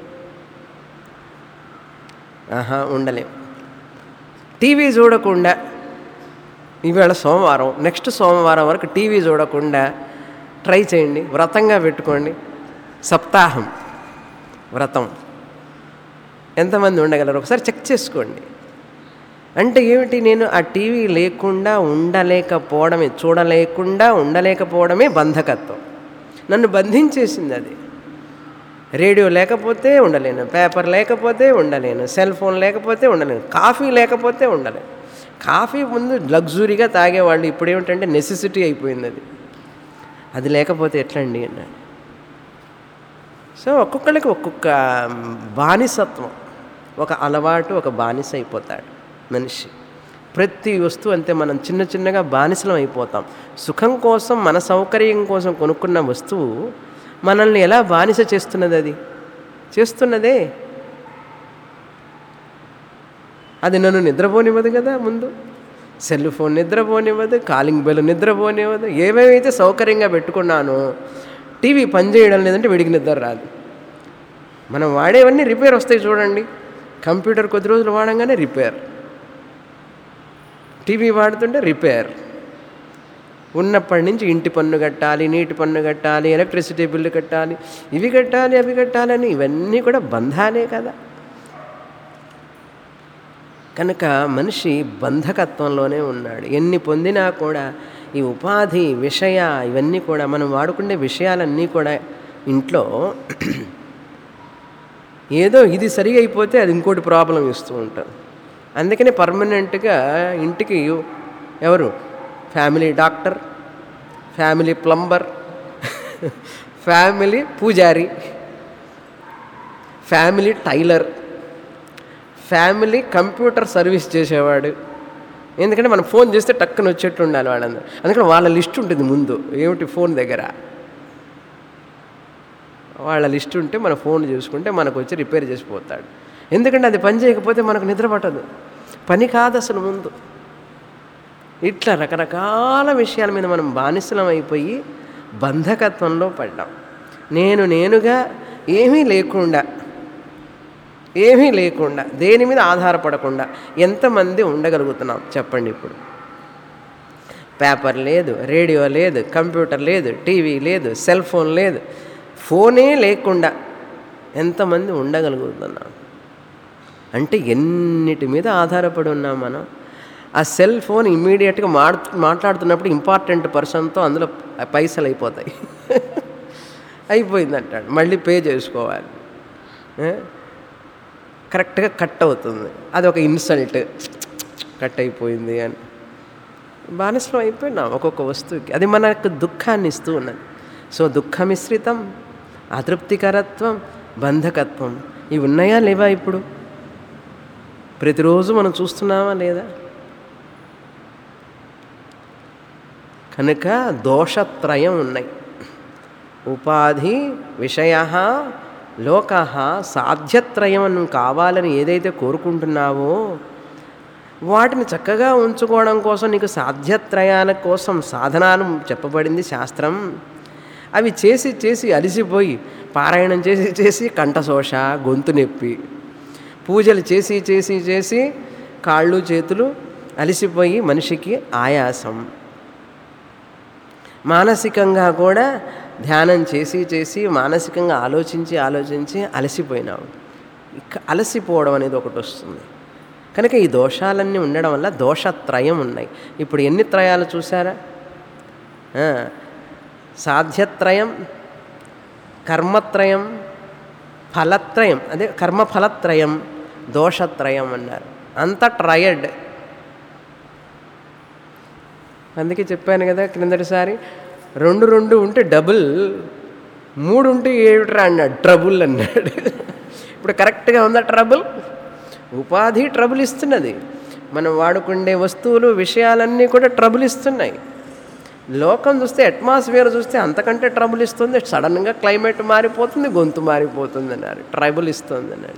ఆహా ఉండలేం టీవీ చూడకుండా ఈవేళ సోమవారం నెక్స్ట్ సోమవారం వరకు టీవీ చూడకుండా ట్రై చేయండి వ్రతంగా పెట్టుకోండి సప్తాహం వ్రతం ఎంతమంది ఉండగలరు ఒకసారి చెక్ చేసుకోండి అంటే ఏమిటి నేను ఆ టీవీ లేకుండా ఉండలేకపోవడమే చూడలేకుండా ఉండలేకపోవడమే బంధకత్వం నన్ను బంధించేసింది అది రేడియో లేకపోతే ఉండలేను పేపర్ లేకపోతే ఉండలేను సెల్ ఫోన్ లేకపోతే ఉండలేను కాఫీ లేకపోతే ఉండలేను కాఫీ ముందు లగ్జరీగా తాగేవాళ్ళు ఇప్పుడు ఏమిటంటే నెసెసిటీ అయిపోయింది అది అది లేకపోతే ఎట్లండి అన్నాడు సో ఒక్కొక్కరికి ఒక్కొక్క బానిసత్వం ఒక అలవాటు ఒక బానిస అయిపోతాడు మనిషి ప్రతి వస్తువు అంతే మనం చిన్న చిన్నగా బానిసలం అయిపోతాం సుఖం కోసం మన సౌకర్యం కోసం కొనుక్కున్న వస్తువు మనల్ని ఎలా బానిస చేస్తున్నది అది చేస్తున్నదే అది నన్ను నిద్రపోనివ్వదు కదా ముందు సెల్ ఫోన్ నిద్రపోనివ్వదు కాలింగ్ బెల్ నిద్రపోనివ్వదు ఏమేమైతే సౌకర్యంగా పెట్టుకున్నానో టీవీ పనిచేయడం లేదంటే వీడికి నిద్ర రాదు మనం వాడేవన్నీ రిపేర్ వస్తాయి చూడండి కంప్యూటర్ కొద్ది రోజులు వాడంగానే రిపేర్ టీవీ వాడుతుంటే రిపేర్ ఉన్నప్పటి నుంచి ఇంటి పన్ను కట్టాలి నీటి పన్ను కట్టాలి ఎలక్ట్రిసిటీ బిల్లు కట్టాలి ఇవి కట్టాలి అవి కట్టాలని ఇవన్నీ కూడా బంధాలే కదా కనుక మనిషి బంధకత్వంలోనే ఉన్నాడు ఎన్ని పొందినా కూడా ఈ ఉపాధి విషయ ఇవన్నీ కూడా మనం వాడుకునే విషయాలన్నీ కూడా ఇంట్లో ఏదో ఇది సరిగా అయిపోతే అది ఇంకోటి ప్రాబ్లం ఇస్తూ ఉంటుంది అందుకని పర్మనెంట్గా ఇంటికి ఎవరు family doctor family plumber family పూజారి family tailor family computer service చేసేవాడు ఎందుకంటే మనం ఫోన్ చేస్తే టక్కున వచ్చేట్టు ఉండాలి వాళ్ళందరూ అందుకని వాళ్ళ లిస్ట్ ఉంటుంది ముందు ఏమిటి ఫోన్ దగ్గర వాళ్ళ లిస్ట్ ఉంటే మన ఫోన్ చూసుకుంటే మనకు వచ్చి రిపేర్ చేసిపోతాడు ఎందుకంటే అది పని చేయకపోతే మనకు నిద్ర పట్టదు పని కాదు అసలు ముందు ఇట్లా రకరకాల విషయాల మీద మనం బానిసలం అయిపోయి బంధకత్వంలో పడ్డాం నేను నేనుగా ఏమీ లేకుండా ఏమీ లేకుండా దేని మీద ఆధారపడకుండా ఎంతమంది ఉండగలుగుతున్నాం చెప్పండి ఇప్పుడు పేపర్ లేదు రేడియో లేదు కంప్యూటర్ లేదు టీవీ లేదు సెల్ ఫోన్ లేదు ఫోనే లేకుండా ఎంతమంది ఉండగలుగుతున్నాం అంటే ఎన్నిటి మీద ఆధారపడి ఉన్నాం మనం ఆ సెల్ ఫోన్ ఇమ్మీడియట్గా మాట్ మాట్లాడుతున్నప్పుడు ఇంపార్టెంట్ పర్సన్తో అందులో పైసలు అయిపోతాయి అయిపోయింది అంటాడు మళ్ళీ పే చేసుకోవాలి కరెక్ట్గా కట్ అవుతుంది అది ఒక ఇన్సల్ట్ కట్ అయిపోయింది అని బానిసలం అయిపోయినాం ఒక్కొక్క వస్తువుకి అది మనకు దుఃఖాన్ని ఇస్తూ ఉన్నది సో దుఃఖమిశ్రితం అతృప్తికరత్వం బంధకత్వం ఇవి ఉన్నాయా లేవా ఇప్పుడు ప్రతిరోజు మనం చూస్తున్నామా లేదా కనుక దోషత్రయం ఉన్నాయి ఉపాధి విషయ లోక సాధ్యత్రయం నువ్వు కావాలని ఏదైతే కోరుకుంటున్నావో వాటిని చక్కగా ఉంచుకోవడం కోసం నీకు సాధ్యత్రయాల కోసం సాధనాలు చెప్పబడింది శాస్త్రం అవి చేసి చేసి అలిసిపోయి పారాయణం చేసి చేసి కంఠశోష గొంతు నొప్పి పూజలు చేసి చేసి చేసి కాళ్ళు చేతులు అలిసిపోయి మనిషికి ఆయాసం మానసికంగా కూడా ధ్యానం చేసి చేసి మానసికంగా ఆలోచించి ఆలోచించి అలసిపోయినావు ఇక అలసిపోవడం అనేది ఒకటి వస్తుంది కనుక ఈ దోషాలన్నీ ఉండడం వల్ల దోషత్రయం ఉన్నాయి ఇప్పుడు ఎన్ని త్రయాలు చూసారా సాధ్యత్రయం కర్మత్రయం ఫలత్రయం అదే కర్మఫలత్రయం దోషత్రయం అన్నారు అంత ట్రయడ్ అందుకే చెప్పాను కదా క్రిందటిసారి రెండు రెండు ఉంటే డబుల్ మూడు ఉంటే ఏమిట్రా అన్నాడు ట్రబుల్ అన్నాడు ఇప్పుడు కరెక్ట్గా ఉందా ట్రబుల్ ఉపాధి ట్రబుల్ ఇస్తున్నది మనం వాడుకునే వస్తువులు విషయాలన్నీ కూడా ట్రబుల్ ఇస్తున్నాయి లోకం చూస్తే అట్మాస్ఫియర్ చూస్తే అంతకంటే ట్రబుల్ ఇస్తుంది సడన్గా క్లైమేట్ మారిపోతుంది గొంతు మారిపోతుంది అన్నారు ట్రబుల్ ఇస్తుంది అన్నాడు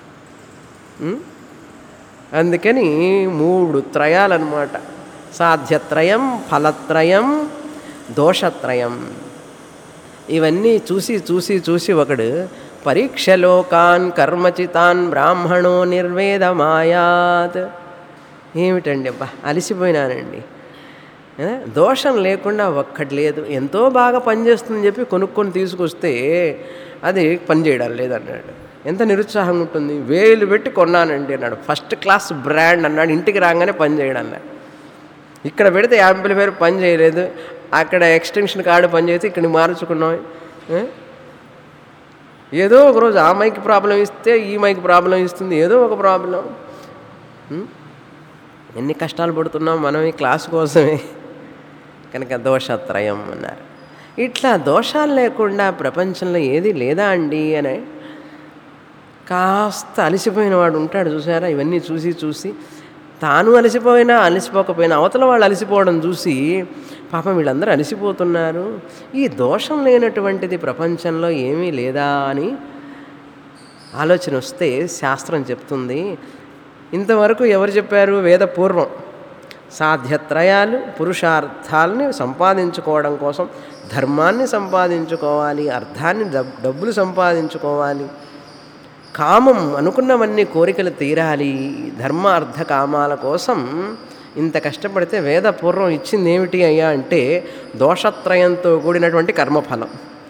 అందుకని మూడు త్రయాలన్నమాట సాధ్యత్రయం ఫలత్రయం దోషత్రయం ఇవన్నీ చూసి చూసి చూసి ఒకడు పరీక్షలోకాన్ కర్మచితాన్ బ్రాహ్మణో నిర్వేదమాయాత్ ఏమిటండి అబ్బా అలసిపోయినానండి దోషం లేకుండా ఒక్కటి లేదు ఎంతో బాగా పనిచేస్తుందని చెప్పి కొనుక్కొని తీసుకొస్తే అది పనిచేయడం లేదన్నాడు ఎంత నిరుత్సాహంగా ఉంటుంది వేలు పెట్టి కొన్నానండి అన్నాడు ఫస్ట్ క్లాస్ బ్రాండ్ అన్నాడు ఇంటికి రాగానే పని చేయడం అన్నాడు ఇక్కడ పెడితే యాంప్లిఫైర్ పని చేయలేదు అక్కడ ఎక్స్టెన్షన్ కార్డు పని చేస్తే ఇక్కడ మార్చుకున్నాం ఏదో ఒకరోజు ఆ మైక్ ప్రాబ్లం ఇస్తే ఈ మైక్ ప్రాబ్లం ఇస్తుంది ఏదో ఒక ప్రాబ్లం ఎన్ని కష్టాలు పడుతున్నాం మనం ఈ క్లాస్ కోసమే కనుక దోషత్రయం అన్నారు ఇట్లా దోషాలు లేకుండా ప్రపంచంలో ఏది లేదా అండి అని కాస్త అలసిపోయిన వాడు ఉంటాడు చూసారా ఇవన్నీ చూసి చూసి తాను అలసిపోయినా అలసిపోకపోయినా అవతల వాళ్ళు అలసిపోవడం చూసి పాపం వీళ్ళందరూ అలసిపోతున్నారు ఈ దోషం లేనటువంటిది ప్రపంచంలో ఏమీ లేదా అని ఆలోచన వస్తే శాస్త్రం చెప్తుంది ఇంతవరకు ఎవరు చెప్పారు వేద పూర్వం సాధ్యత్రయాలు పురుషార్థాలని సంపాదించుకోవడం కోసం ధర్మాన్ని సంపాదించుకోవాలి అర్థాన్ని డబ్బులు సంపాదించుకోవాలి కామం అనుకున్నవన్నీ కోరికలు తీరాలి ధర్మ అర్థ కామాల కోసం ఇంత కష్టపడితే వేద పూర్వం ఇచ్చింది ఏమిటి అయ్యా అంటే దోషత్రయంతో కూడినటువంటి కర్మఫలం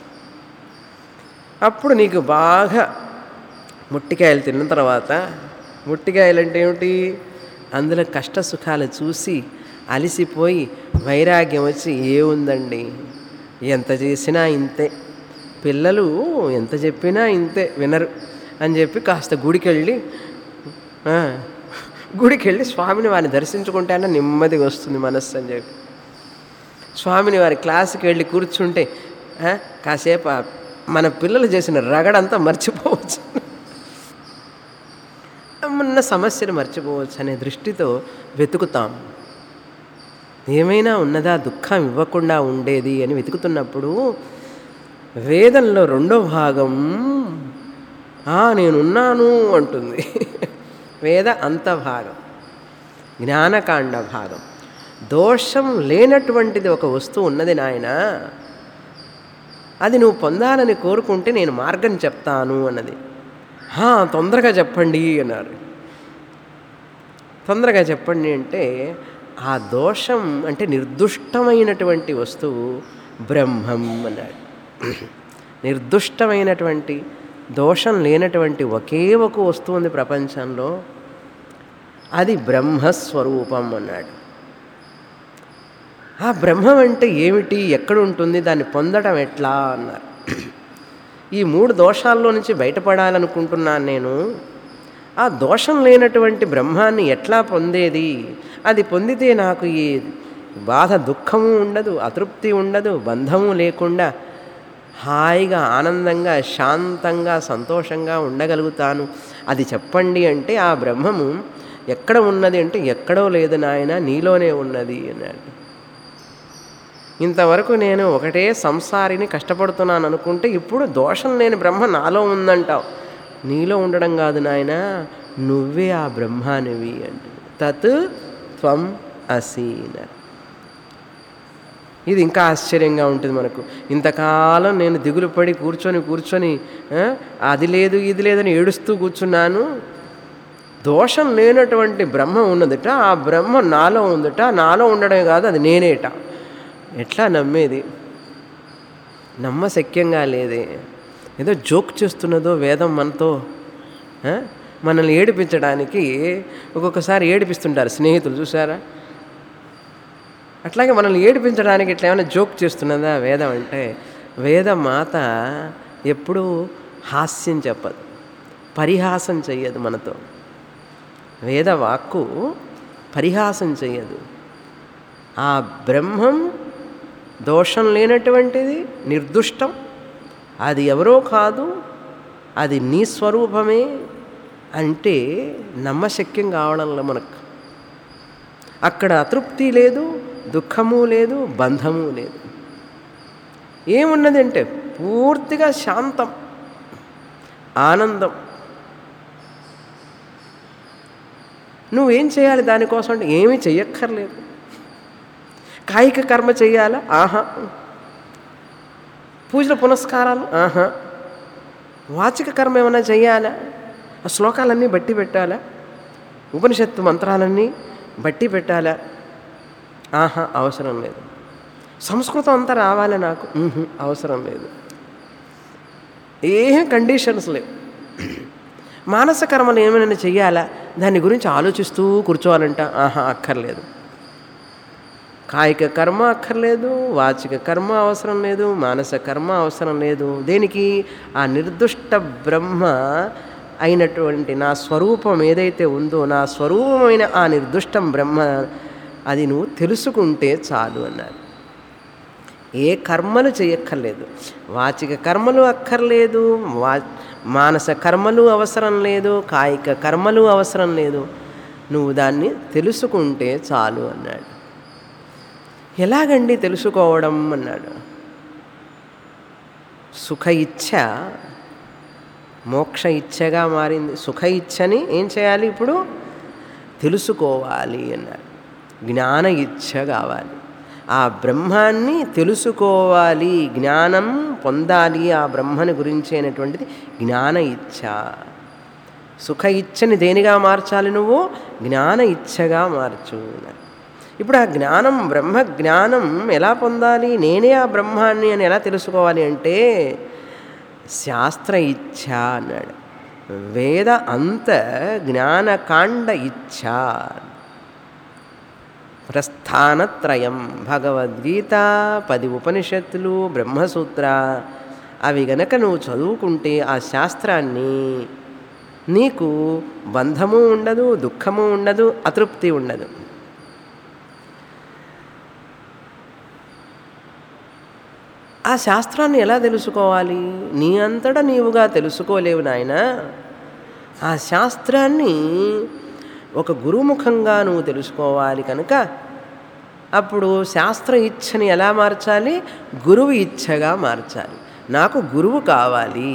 అప్పుడు నీకు బాగా ముట్టికాయలు తిన్న తర్వాత ముట్టికాయలు అంటే ఏమిటి అందులో కష్ట సుఖాలు చూసి అలిసిపోయి వైరాగ్యం వచ్చి ఏముందండి ఎంత చేసినా ఇంతే పిల్లలు ఎంత చెప్పినా ఇంతే వినరు అని చెప్పి కాస్త గుడికి వెళ్ళి ఆ, గుడికి వెళ్ళి స్వామిని వారిని దర్శించుకుంటేనే నెమ్మదిగా వస్తుంది మనస్సు అని చెప్పి స్వామిని వారి క్లాస్కి వెళ్ళి కూర్చుంటే ఆ, కాసేపు ఆ మన పిల్లలు చేసిన రగడంతా మర్చిపోవచ్చు ఉన్న సమస్యను మర్చిపోవచ్చు అనే దృష్టితో వెతుకుతాం ఏమైనా ఉన్నదా దుఃఖం ఇవ్వకుండా ఉండేది అని వెతుకుతున్నప్పుడు వేదంలో రెండో భాగం "ఆ, నేనున్నాను అంటుంది వేద అంత భాగం జ్ఞానకాండ భాగం దోషం లేనటువంటిది ఒక వస్తువు ఉన్నది నాయన అది నువ్వు పొందాలని కోరుకుంటే నేను మార్గం చెప్తాను అన్నది "హా, తొందరగా చెప్పండి అన్నారు తొందరగా చెప్పండి అంటే ఆ దోషం అంటే నిర్దుష్టమైనటువంటి వస్తువు బ్రహ్మం అన్నాడు నిర్దుష్టమైనటువంటి దోషం లేనటువంటి ఒకే ఒక వస్తువు ఉంది ప్రపంచంలో అది బ్రహ్మస్వరూపం అన్నాడు ఆ బ్రహ్మం అంటే ఏమిటి ఎక్కడ ఉంటుంది దాన్ని పొందడం ఎట్లా అన్నారు ఈ మూడు దోషాల్లో నుంచి బయటపడాలనుకుంటున్నాను నేను ఆ దోషం లేనటువంటి బ్రహ్మాన్ని ఎట్లా పొందేది అది పొందితే నాకు ఈ బాధ దుఃఖము ఉండదు అతృప్తి ఉండదు బంధము లేకుండా హాయిగా ఆనందంగా శాంతంగా సంతోషంగా ఉండగలుగుతాను అది చెప్పండి అంటే ఆ బ్రహ్మము ఎక్కడ ఉన్నది అంటే ఎక్కడో లేదు నాయన నీలోనే ఉన్నది అన్నాడు ఇంతవరకు నేను ఒకటే సంసారిని కష్టపడుతున్నాను అనుకుంటే ఇప్పుడు దోషం లేని బ్రహ్మ నాలో ఉందంటావు నీలో ఉండడం కాదు నాయన నువ్వే ఆ బ్రహ్మానివి అంటే తత్ త్వం అసి అన్నారు ఇది ఇంకా ఆశ్చర్యంగా ఉంటుంది మనకు ఇంతకాలం నేను దిగులు పడి కూర్చొని కూర్చొని ఆ, అది లేదు ఇది లేదని ఏడుస్తూ కూర్చున్నాను దోషం లేనటువంటి బ్రహ్మ ఉన్నదట ఆ బ్రహ్మ నాలో ఉందట నాలో ఉండడమే కాదు అది నేనేట ఎట్లా నమ్మేది నమ్మశక్యంగా లేదే ఏదో జోక్ చేస్తున్నదో వేదం మనతో ఆ? మనల్ని ఏడిపించడానికి ఒక్కొక్కసారి ఏడిపిస్తుంటారు స్నేహితులు చూసారా అట్లాగే మనల్ని ఏడిపించడానికి ఇట్లా ఏమైనా జోక్ చేస్తున్నదా వేదం అంటే వేద మాత ఎప్పుడూ హాస్యం చెప్పదు పరిహాసం చెయ్యదు మనతో వేద వాక్కు పరిహాసం చెయ్యదు ఆ బ్రహ్మం దోషం లేనటువంటిది నిర్దుష్టం అది ఎవరో కాదు అది నీ స్వరూపమే అంటే నమ్మశక్యం కావడంలో మనకు అక్కడ అతృప్తి లేదు దుఃఖము లేదు బంధము లేదు ఏమున్నది అంటే పూర్తిగా శాంతం ఆనందం నువ్వేం చేయాలి దానికోసం అంటే ఏమీ చెయ్యక్కర్లేదు కాయిక కర్మ చేయాలా ఆహా పూజల పునస్కారాలు ఆహా వాచిక కర్మ ఏమైనా చేయాలా ఆ శ్లోకాలన్నీ బట్టి పెట్టాలా ఉపనిషత్తు మంత్రాలన్నీ బట్టి పెట్టాలా ఆహా అవసరం లేదు సంస్కృతం అంతా రావాలి నాకు ఉహు, అవసరం లేదు ఏం కండిషన్స్ లేవు మానస కర్మలు ఏమైనా చెయ్యాలా దాని గురించి ఆలోచిస్తూ కూర్చోవాలంట ఆహా అక్కర్లేదు కాయిక కర్మ అక్కర్లేదు వాచిక కర్మ అవసరం లేదు మానస కర్మ అవసరం లేదు దేనికి ఆ నిర్దుష్ట బ్రహ్మ అయినటువంటి నా స్వరూపం ఏదైతే ఉందో నా స్వరూపమైన ఆ నిర్దుష్టం బ్రహ్మ అది నువ్వు తెలుసుకుంటే చాలు అన్నారు ఏ కర్మలు చేయక్కర్లేదు వాచిక కర్మలు అక్కర్లేదు వా మానస కర్మలు అవసరం లేదు కాయిక కర్మలు అవసరం లేదు నువ్వు దాన్ని తెలుసుకుంటే చాలు అన్నాడు ఎలాగండి తెలుసుకోవడం అన్నాడు సుఖ ఇచ్ఛ మోక్ష ఇచ్ఛగా మారింది సుఖ ఇచ్ఛని ఏం చేయాలి ఇప్పుడు తెలుసుకోవాలి అన్నాడు జ్ఞాన ఇచ్ఛ కావాలి ఆ బ్రహ్మాన్ని తెలుసుకోవాలి జ్ఞానం పొందాలి ఆ బ్రహ్మని గురించి అయినటువంటిది జ్ఞాన ఇచ్ఛ సుఖ ఇచ్ఛని దేనిగా మార్చాలి నువ్వు జ్ఞాన ఇచ్ఛగా మార్చు అన్నారు. ఇప్పుడు ఆ జ్ఞానం బ్రహ్మ జ్ఞానం ఎలా పొందాలి నేనే ఆ బ్రహ్మాన్ని అని ఎలా తెలుసుకోవాలి అంటే శాస్త్ర ఇచ్ఛ అన్నాడు వేద అంత జ్ఞానకాండ ఇచ్ఛ ప్రస్థానత్రయం భగవద్గీత పది ఉపనిషత్తులు బ్రహ్మసూత్ర అవి గనక నువ్వు చదువుకుంటే ఆ శాస్త్రాన్ని నీకు బంధము ఉండదు దుఃఖము ఉండదు అతృప్తి ఉండదు ఆ శాస్త్రాన్ని ఎలా తెలుసుకోవాలి నీ అంతటా నీవుగా తెలుసుకోలేవు నాయన ఆ శాస్త్రాన్ని ఒక గురుముఖంగా నువ్వు తెలుసుకోవాలి కనుక అప్పుడు శాస్త్ర ఇచ్ఛని ఎలా మార్చాలి గురువు ఇచ్ఛగా మార్చాలి నాకు గురువు కావాలి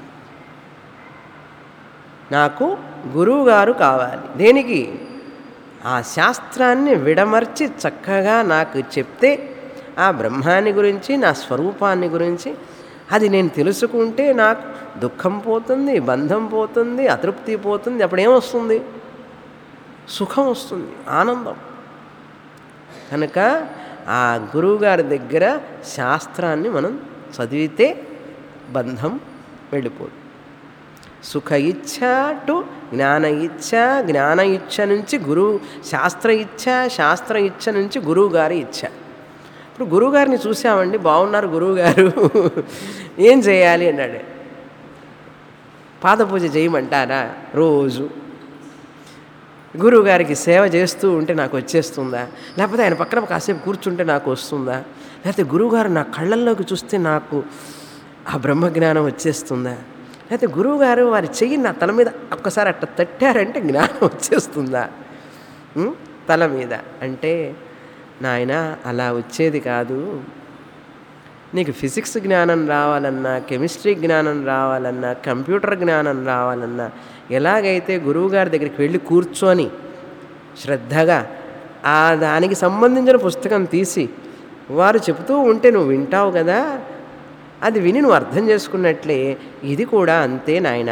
నాకు గురువు గారు కావాలి దేనికి ఆ శాస్త్రాన్ని విడమర్చి చక్కగా నాకు చెప్తే ఆ బ్రహ్మాన్ని గురించి నా స్వరూపాన్ని గురించి అది నేను తెలుసుకుంటే నాకు దుఃఖం పోతుంది బంధం పోతుంది అతృప్తి పోతుంది అప్పుడు ఏమొస్తుంది సుఖం వస్తుంది ఆనందం కనుక ఆ గురువుగారి దగ్గర శాస్త్రాన్ని మనం చదివితే బంధం వెళ్ళిపోదు సుఖ ఇచ్ఛ టు జ్ఞాన ఇచ్ఛ జ్ఞాన ఇచ్ఛ నుంచి గురువు శాస్త్ర ఇచ్ఛ శాస్త్ర ఇచ్ఛ నుంచి గురువు గారి ఇచ్ఛ ఇప్పుడు గురువుగారిని చూసామండి బాగున్నారు గురువుగారు ఏం చేయాలి అన్నాడు పాదపూజ చేయమంటారా రోజు గురువుగారికి సేవ చేస్తూ ఉంటే నాకు వచ్చేస్తుందా లేకపోతే ఆయన పక్కన కాసేపు కూర్చుంటే నాకు వస్తుందా లేకపోతే గురువుగారు నా కళ్ళల్లోకి చూస్తే నాకు ఆ బ్రహ్మజ్ఞానం వచ్చేస్తుందా లేకపోతే గురువుగారు వారి చెయ్యి నా తల మీద ఒక్కసారి అట్లా తట్టారంటే జ్ఞానం వచ్చేస్తుందా ఉం? తల మీద అంటే నాయన అలా వచ్చేది కాదు నీకు ఫిజిక్స్ జ్ఞానం రావాలన్నా కెమిస్ట్రీ జ్ఞానం రావాలన్నా కంప్యూటర్ జ్ఞానం రావాలన్నా ఎలాగైతే గురువుగారి దగ్గరికి వెళ్ళి కూర్చొని శ్రద్ధగా ఆ దానికి సంబంధించిన పుస్తకం తీసి వారు చెబుతూ ఉంటే నువ్వు వింటావు కదా అది విని నువ్వు అర్థం చేసుకున్నట్లే ఇది కూడా అంతే నాయనా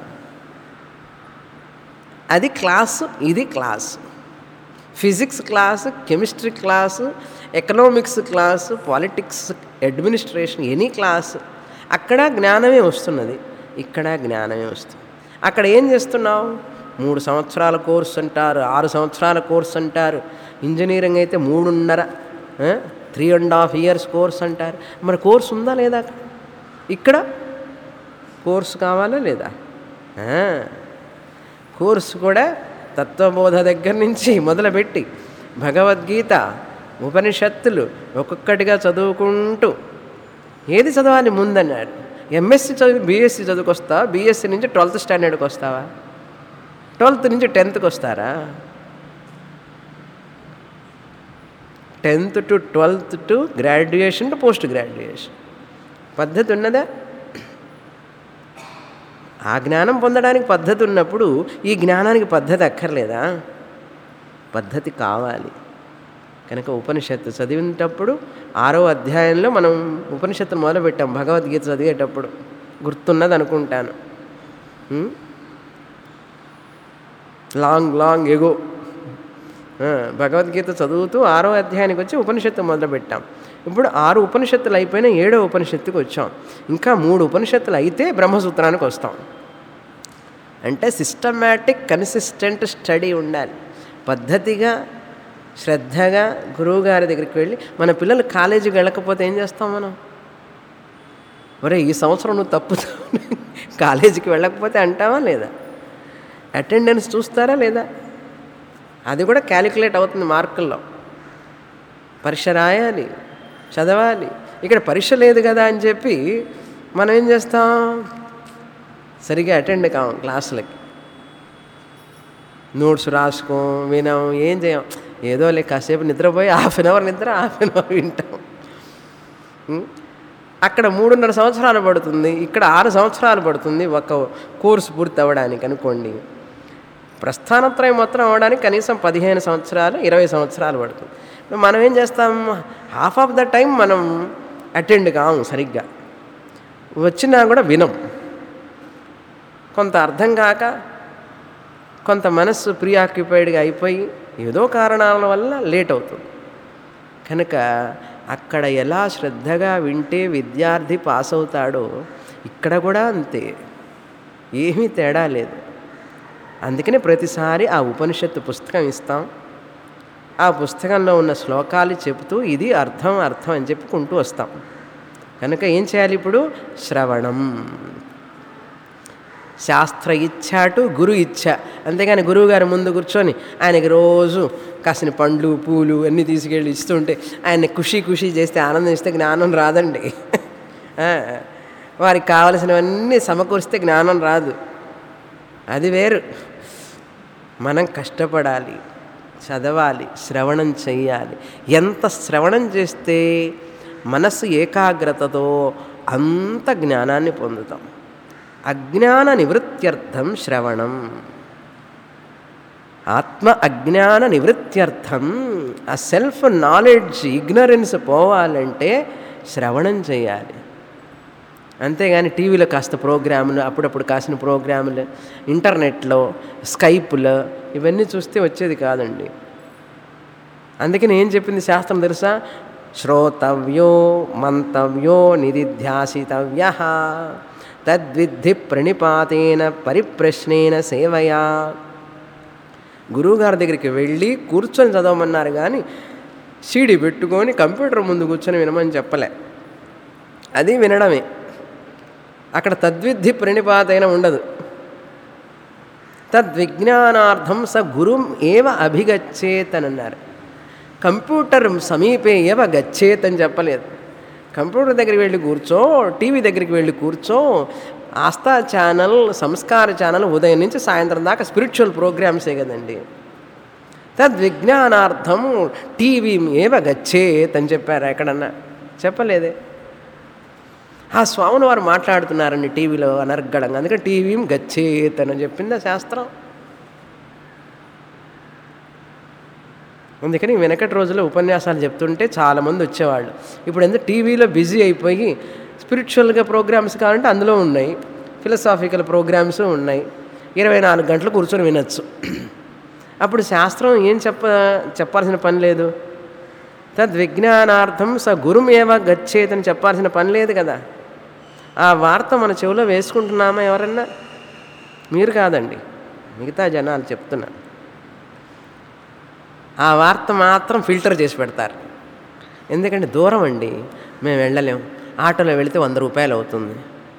అది క్లాసు ఇది class physics class chemistry class economics class politics administration any class అక్కడ జ్ఞానమే వస్తున్నది ఇక్కడ జ్ఞానమే వస్తుంది అక్కడ ఏం చేస్తున్నావు మూడు సంవత్సరాల కోర్స్ అంటారు ఆరు సంవత్సరాల కోర్స్ అంటారు ఇంజనీరింగ్ అయితే మూడున్నర three and half years course అంటారు మరి కోర్స్ ఉందా లేదా అక్కడ ఇక్కడ కోర్సు కావాలా లేదా ఆ. కోర్సు కూడా తత్వబోధ దగ్గర నుంచి మొదలుపెట్టి భగవద్గీత ఉపనిషత్తులు ఒక్కొక్కటిగా చదువుకుంటూ ఏది చదవాలి ముందన్నాడు ఎంఎస్సి చదివి బీఎస్సీ చదువుకొస్తావా బీఎస్సీ నుంచి ట్వెల్త్ స్టాండర్డ్కి వస్తావా ట్వెల్త్ నుంచి టెన్త్కి వస్తారా tenth to twelfth to graduation to post graduation పద్ధతి ఉన్నదా ఆ జ్ఞానం పొందడానికి పద్ధతి ఉన్నప్పుడు ఈ జ్ఞానానికి పద్ధతి అక్కర్లేదా పద్ధతి కావాలి కనుక ఉపనిషత్తు చదివినప్పుడు ఆరో అధ్యాయంలో మనం ఉపనిషత్తును మొదలుపెట్టాం భగవద్గీత చదివేటప్పుడు గుర్తున్నది అనుకుంటాను ఉం? లాంగ్ లాంగ్ ఎగో ఆ, భగవద్గీత చదువుతూ ఆరో అధ్యాయానికి వచ్చి ఉపనిషత్తు మొదలుపెట్టాం ఇప్పుడు ఆరు ఉపనిషత్తులు అయిపోయినా ఏడో ఉపనిషత్తుకి వచ్చాం ఇంకా మూడు ఉపనిషత్తులు అయితే బ్రహ్మసూత్రానికి వస్తాం అంటే సిస్టమేటిక్ కన్సిస్టెంట్ స్టడీ ఉండాలి పద్ధతిగా శ్రద్ధగా గురువుగారి దగ్గరికి వెళ్ళి మన పిల్లలు కాలేజీకి వెళ్ళకపోతే ఏం చేస్తాం మనం ఒరే ఈ సంవత్సరం నువ్వు తప్పుతావు కాలేజీకి వెళ్ళకపోతే అంటావా లేదా అటెండెన్స్ చూస్తారా లేదా అది కూడా క్యాలిక్యులేట్ అవుతుంది మార్కుల్లో పరీక్ష రాయాలి చదవాలి ఇక్కడ పరీక్ష లేదు కదా అని చెప్పి మనం ఏం చేస్తాం సరిగా అటెండ్ కాం క్లాసులకి నోట్స్ రాసుకోం వినాం ఏం చేయం ఏదో లే కాసేపు నిద్రపోయి హాఫ్ అన్ అవర్ నిద్ర హాఫ్ అన్ అవర్ వింటాం ఉం? అక్కడ మూడున్నర సంవత్సరాలు పడుతుంది ఇక్కడ ఆరు సంవత్సరాలు పడుతుంది ఒక కోర్సు పూర్తి అవ్వడానికి అనుకోండి ప్రస్థానత్రయం మొత్తం అవ్వడానికి కనీసం పదిహేను సంవత్సరాలు ఇరవై సంవత్సరాలు పడుతుంది ఇప్పుడు మనం ఏం చేస్తాం హాఫ్ ఆఫ్ ద టైం మనం అటెండ్ కాము సరిగ్గా వచ్చినా కూడా వినం కొంత అర్థం కాక కొంత మనస్సు ప్రియాక్యుపైడ్గా అయిపోయి ఏదో కారణాల వల్ల లేట్ అవుతుంది కనుక అక్కడ ఎలా శ్రద్ధగా వింటే విద్యార్థి పాస్ అవుతాడో ఇక్కడ కూడా అంతే ఏమీ తేడా లేదు అందుకనే ప్రతిసారి ఆ ఉపనిషత్తు పుస్తకం ఇస్తాం ఆ పుస్తకంలో ఉన్న శ్లోకాలు చెబుతూ ఇది అర్థం అర్థం అని చెప్పుకుంటూ వస్తాం కనుక ఏం చేయాలి ఇప్పుడు శ్రవణం శాస్త్ర ఇచ్చాటు గురు ఇచ్చ అంతేగాని గురువు గారి ముందు కూర్చొని ఆయనకి రోజు కాసిన పండ్లు పూలు అన్నీ తీసుకెళ్ళి ఇస్తుంటే ఆయన్ని ఖుషి ఖుషి చేస్తే ఆనందిస్తే జ్ఞానం రాదండి ఆ, వారికి కావలసినవన్నీ సమకూరిస్తే జ్ఞానం రాదు అది వేరు మనం కష్టపడాలి చదవాలి శ్రవణం చెయ్యాలి ఎంత శ్రవణం చేస్తే మనస్సు ఏకాగ్రతతో అంత జ్ఞానాన్ని పొందుతాం అజ్ఞాన నివృత్త్యర్థం శ్రవణం ఆత్మ అజ్ఞాన నివృత్త్యర్థం ఆ సెల్ఫ్ నాలెడ్జ్ ఇగ్నరెన్స్ పోవాలంటే శ్రవణం చేయాలి అంతేగాని టీవీలో కాస్త ప్రోగ్రాములు అప్పుడప్పుడు కాసిన ప్రోగ్రాములు ఇంటర్నెట్లో స్కైపులో ఇవన్నీ చూస్తే వచ్చేది కాదండి అందుకని ఏం చెప్పింది శాస్త్రం తెలుసా శ్రోతవ్యో మంతవ్యో నిధిధ్యాసితవ్య తద్విద్ధి ప్రణిపాతేన పరిప్రశ్నేన సేవయా గురువుగారి దగ్గరికి వెళ్ళి కూర్చొని చదవమన్నారు కానీ సీడీ పెట్టుకొని కంప్యూటర్ ముందు కూర్చొని వినమని చెప్పలే అది వినడమే అక్కడ తద్విద్ధి ప్రణిపాతైన ఉండదు తద్విజ్ఞానార్థం స గురుం ఏవ అభిగచ్చేత్ అని అన్నారు కంప్యూటర్ సమీపే ఏవ గచ్చేత్ అని చెప్పలేదు కంప్యూటర్ దగ్గరికి వెళ్ళి కూర్చో టీవీ దగ్గరికి వెళ్ళి కూర్చో ఆస్థా ఛానల్ సంస్కార ఛానల్ ఉదయం నుంచి సాయంత్రం దాకా స్పిరిచువల్ ప్రోగ్రామ్సే కదండి తద్విజ్ఞానార్థం టీవీ ఏవ గచ్చేత్ అని చెప్పారు ఎక్కడన్నా చెప్పలేదే ఆ స్వామిని వారు మాట్లాడుతున్నారండి టీవీలో అనర్గడంగా అందుకే టీవీ గచ్చేత్ అని చెప్పిందా శాస్త్రం అందుకని వెనకటి రోజుల్లో ఉపన్యాసాలు చెప్తుంటే చాలామంది వచ్చేవాళ్ళు ఇప్పుడు ఎందుకు టీవీలో బిజీ అయిపోయి స్పిరిచువల్గా ప్రోగ్రామ్స్ కావాలంటే అందులో ఉన్నాయి ఫిలసాఫికల్ ప్రోగ్రామ్స్ ఉన్నాయి ఇరవై నాలుగు గంటలు కూర్చొని వినొచ్చు అప్పుడు శాస్త్రం ఏం చెప్ప చెప్పాల్సిన పని లేదు తద్విజ్ఞానార్థం స గురుమేవ గచ్చేతని చెప్పాల్సిన పని లేదు కదా ఆ వార్త మన చెవిలో వేసుకుంటున్నామా ఎవరన్నా మీరు కాదండి మిగతా జనాలు చెప్తున్నా ఆ వార్త మాత్రం ఫిల్టర్ చేసి పెడతారు ఎందుకంటే దూరం అండి మేము వెళ్ళలేం ఆటోలో వెళితే వంద రూపాయలు అవుతుంది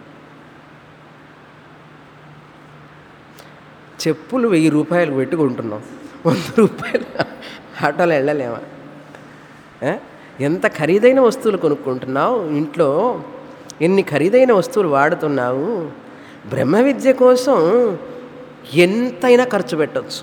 చెప్పులు వెయ్యి రూపాయలు పెట్టుకుంటున్నాం వంద రూపాయలు ఆటోలో వెళ్ళలేమా ఏ? ఎంత ఖరీదైన వస్తువులు కొనుక్కుంటున్నావు ఇంట్లో ఎన్ని ఖరీదైన వస్తువులు వాడుతున్నావు బ్రహ్మ విద్య కోసం ఎంతైనా ఖర్చు పెట్టవచ్చు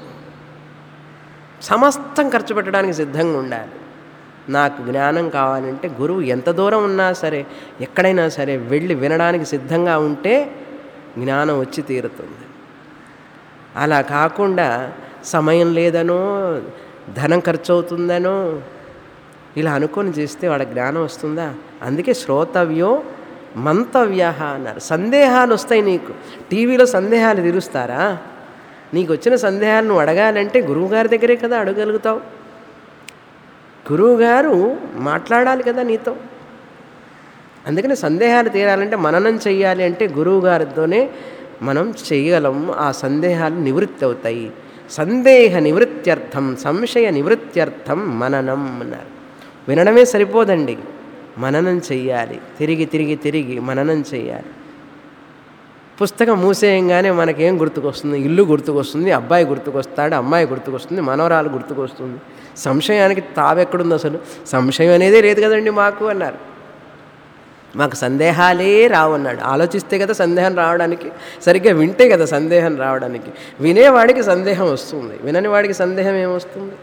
సమస్తం ఖర్చు పెట్టడానికి సిద్ధంగా ఉండాలి నాకు జ్ఞానం కావాలంటే గురువు ఎంత దూరం ఉన్నా సరే ఎక్కడైనా సరే వెళ్ళి వినడానికి సిద్ధంగా ఉంటే జ్ఞానం వచ్చి తీరుతుంది అలా కాకుండా సమయం లేదనో ధనం ఖర్చు అవుతుందనో ఇలా అనుకొని చేస్తే వాడ జ్ఞానం వస్తుందా అందుకే శ్రోతవ్యో మంతవ్య అన్నారు సందేహాలు వస్తాయి నీకు టీవీలో సందేహాలు తీరుస్తారా నీకు వచ్చిన సందేహాలు నువ్వు అడగాలంటే గురువుగారి దగ్గరే కదా అడగలుగుతావు గురువుగారు మాట్లాడాలి కదా నీతో అందుకని సందేహాలు తీరాలంటే మననం చెయ్యాలి అంటే గురువుగారితోనే మనం చేయగలం ఆ సందేహాలు నివృత్తి అవుతాయి సందేహ నివృత్త్యర్థం సంశయ నివృత్త్యర్థం మననం అన్నారు వినడమే సరిపోదండి మననం చెయ్యాలి తిరిగి తిరిగి తిరిగి మననం చెయ్యాలి పుస్తకం మూసేయంగానే మనకేం గుర్తుకొస్తుంది ఇల్లు గుర్తుకొస్తుంది అబ్బాయి గుర్తుకొస్తాడు అమ్మాయి గుర్తుకొస్తుంది మనవరాలు గుర్తుకొస్తుంది సంశయానికి తావెక్కడుంది అసలు సంశయం అనేదే లేదు కదండి మాకు అన్నారు మాకు సందేహాలే రావు అన్నాడు ఆలోచిస్తే కదా సందేహం రావడానికి సరిగ్గా వింటే కదా సందేహం రావడానికి వినేవాడికి సందేహం వస్తుంది వినని వాడికి సందేహం ఏమొస్తుంది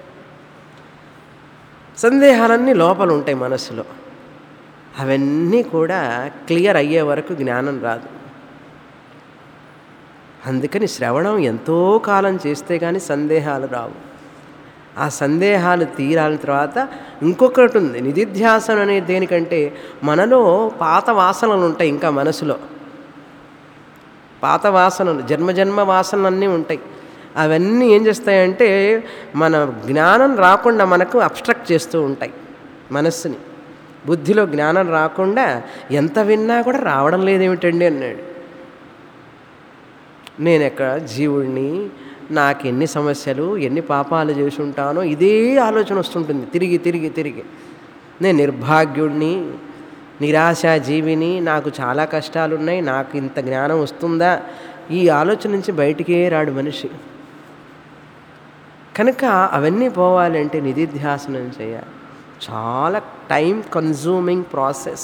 సందేహాలన్నీ లోపల ఉంటాయి మనస్సులో అవన్నీ కూడా క్లియర్ అయ్యే వరకు జ్ఞానం రాదు అందుకని శ్రవణం ఎంతో కాలం చేస్తే కానీ సందేహాలు రావు ఆ సందేహాలు తీరాల తర్వాత ఇంకొకటి ఉంది నిధిధ్యాసనం అనేది దేనికంటే మనలో పాత వాసనలు ఉంటాయి ఇంకా మనసులో పాత వాసనలు జన్మజన్మ వాసనలు అన్నీ ఉంటాయి అవన్నీ ఏం చేస్తాయంటే మన జ్ఞానం రాకుండా మనకు అబ్స్ట్రక్ట్ చేస్తూ ఉంటాయి మనస్సుని బుద్ధిలో జ్ఞానం రాకుండా ఎంత విన్నా కూడా రావడం లేదేమిటండి అన్నాడు నేను ఎక్కడ జీవుడిని నాకు ఎన్ని సమస్యలు ఎన్ని పాపాలు చేసి ఉంటానో ఇదే ఆలోచన వస్తుంటుంది తిరిగి తిరిగి తిరిగి నేను నిర్భాగ్యుడిని నిరాశా జీవిని నాకు చాలా కష్టాలు ఉన్నాయి నాకు ఇంత జ్ఞానం వస్తుందా ఈ ఆలోచన నుంచి బయటికే రాడు మనిషి కనుక అవన్నీ పోవాలంటే నిధిధ్యాసనం చేయాలి చాలా టైం కన్జ్యూమింగ్ ప్రాసెస్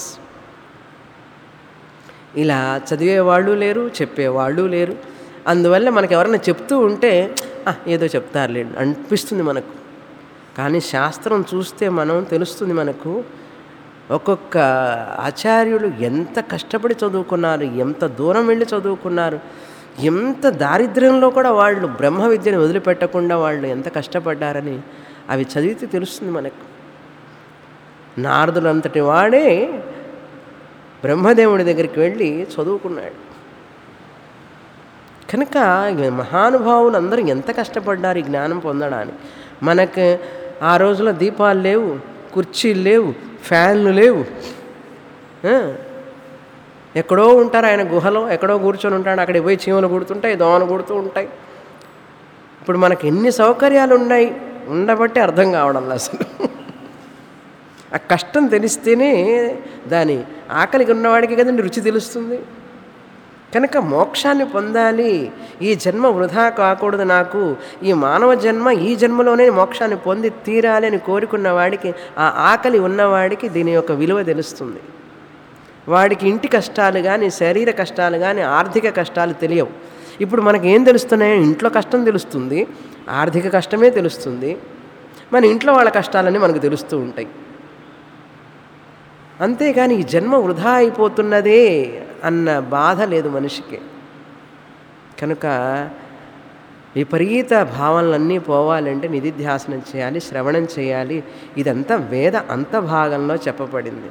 ఇలా చదివేవాళ్ళు లేరు చెప్పేవాళ్ళు లేరు అందువల్ల మనకు ఎవరైనా చెప్తూ ఉంటే "ఆ, ఏదో చెప్తారులే అనిపిస్తుంది మనకు కానీ శాస్త్రం చూస్తే మనం తెలుస్తుంది మనకు ఒక్కొక్క ఆచార్యులు ఎంత కష్టపడి చదువుకున్నారు ఎంత దూరం వెళ్ళి చదువుకున్నారు ఎంత దారిద్ర్యంలో కూడా వాళ్ళు బ్రహ్మ విద్యను వదిలిపెట్టకుండా వాళ్ళు ఎంత కష్టపడ్డారని అవి చదివితే తెలుస్తుంది మనకు నారదులంతటి వాడే బ్రహ్మదేవుడి దగ్గరికి వెళ్ళి చదువుకున్నాడు కనుక ఈ మహానుభావులు అందరూ ఎంత కష్టపడ్డారు ఈ జ్ఞానం పొందడానికి మనకు ఆ రోజులో దీపాలు లేవు కుర్చీలు లేవు ఫ్యాన్లు లేవు ఆ? ఎక్కడో ఉంటారు ఆయన గుహలో ఎక్కడో కూర్చొని ఉంటాడు అక్కడికి పోయి చీమలు కుడుతుంటాయి దోమలు కుడుతూ ఉంటాయి ఇప్పుడు మనకి ఎన్ని సౌకర్యాలు ఉన్నాయి ఉండబట్టి అర్థం కావడం లేదు అసలు ఆ కష్టం తెలిస్తేనే దాని ఆకలికి ఉన్నవాడికి కదండి రుచి తెలుస్తుంది కనుక మోక్షాన్ని పొందాలి ఈ జన్మ వృధా కాకూడదు నాకు ఈ మానవ జన్మ ఈ జన్మలోనే మోక్షాన్ని పొంది తీరాలి అని కోరుకున్న వాడికి ఆ ఆకలి ఉన్నవాడికి దీని యొక్క విలువ తెలుస్తుంది వాడికి ఇంటి కష్టాలు కానీ శరీర కష్టాలు కానీ ఆర్థిక కష్టాలు తెలియవు ఇప్పుడు మనకి ఏం తెలుస్తున్నాయో ఇంట్లో కష్టం తెలుస్తుంది ఆర్థిక కష్టమే తెలుస్తుంది మన ఇంట్లో వాళ్ళ కష్టాలన్నీ మనకు తెలుస్తూ ఉంటాయి అంతేగాని ఈ జన్మ వృధా అయిపోతున్నదే అన్న బాధ లేదు మనిషికి కనుక విపరీత భావనలన్నీ పోవాలంటే నిధిధ్యాసనం చేయాలి శ్రవణం చేయాలి ఇదంతా వేద అంతభాగంలో చెప్పబడింది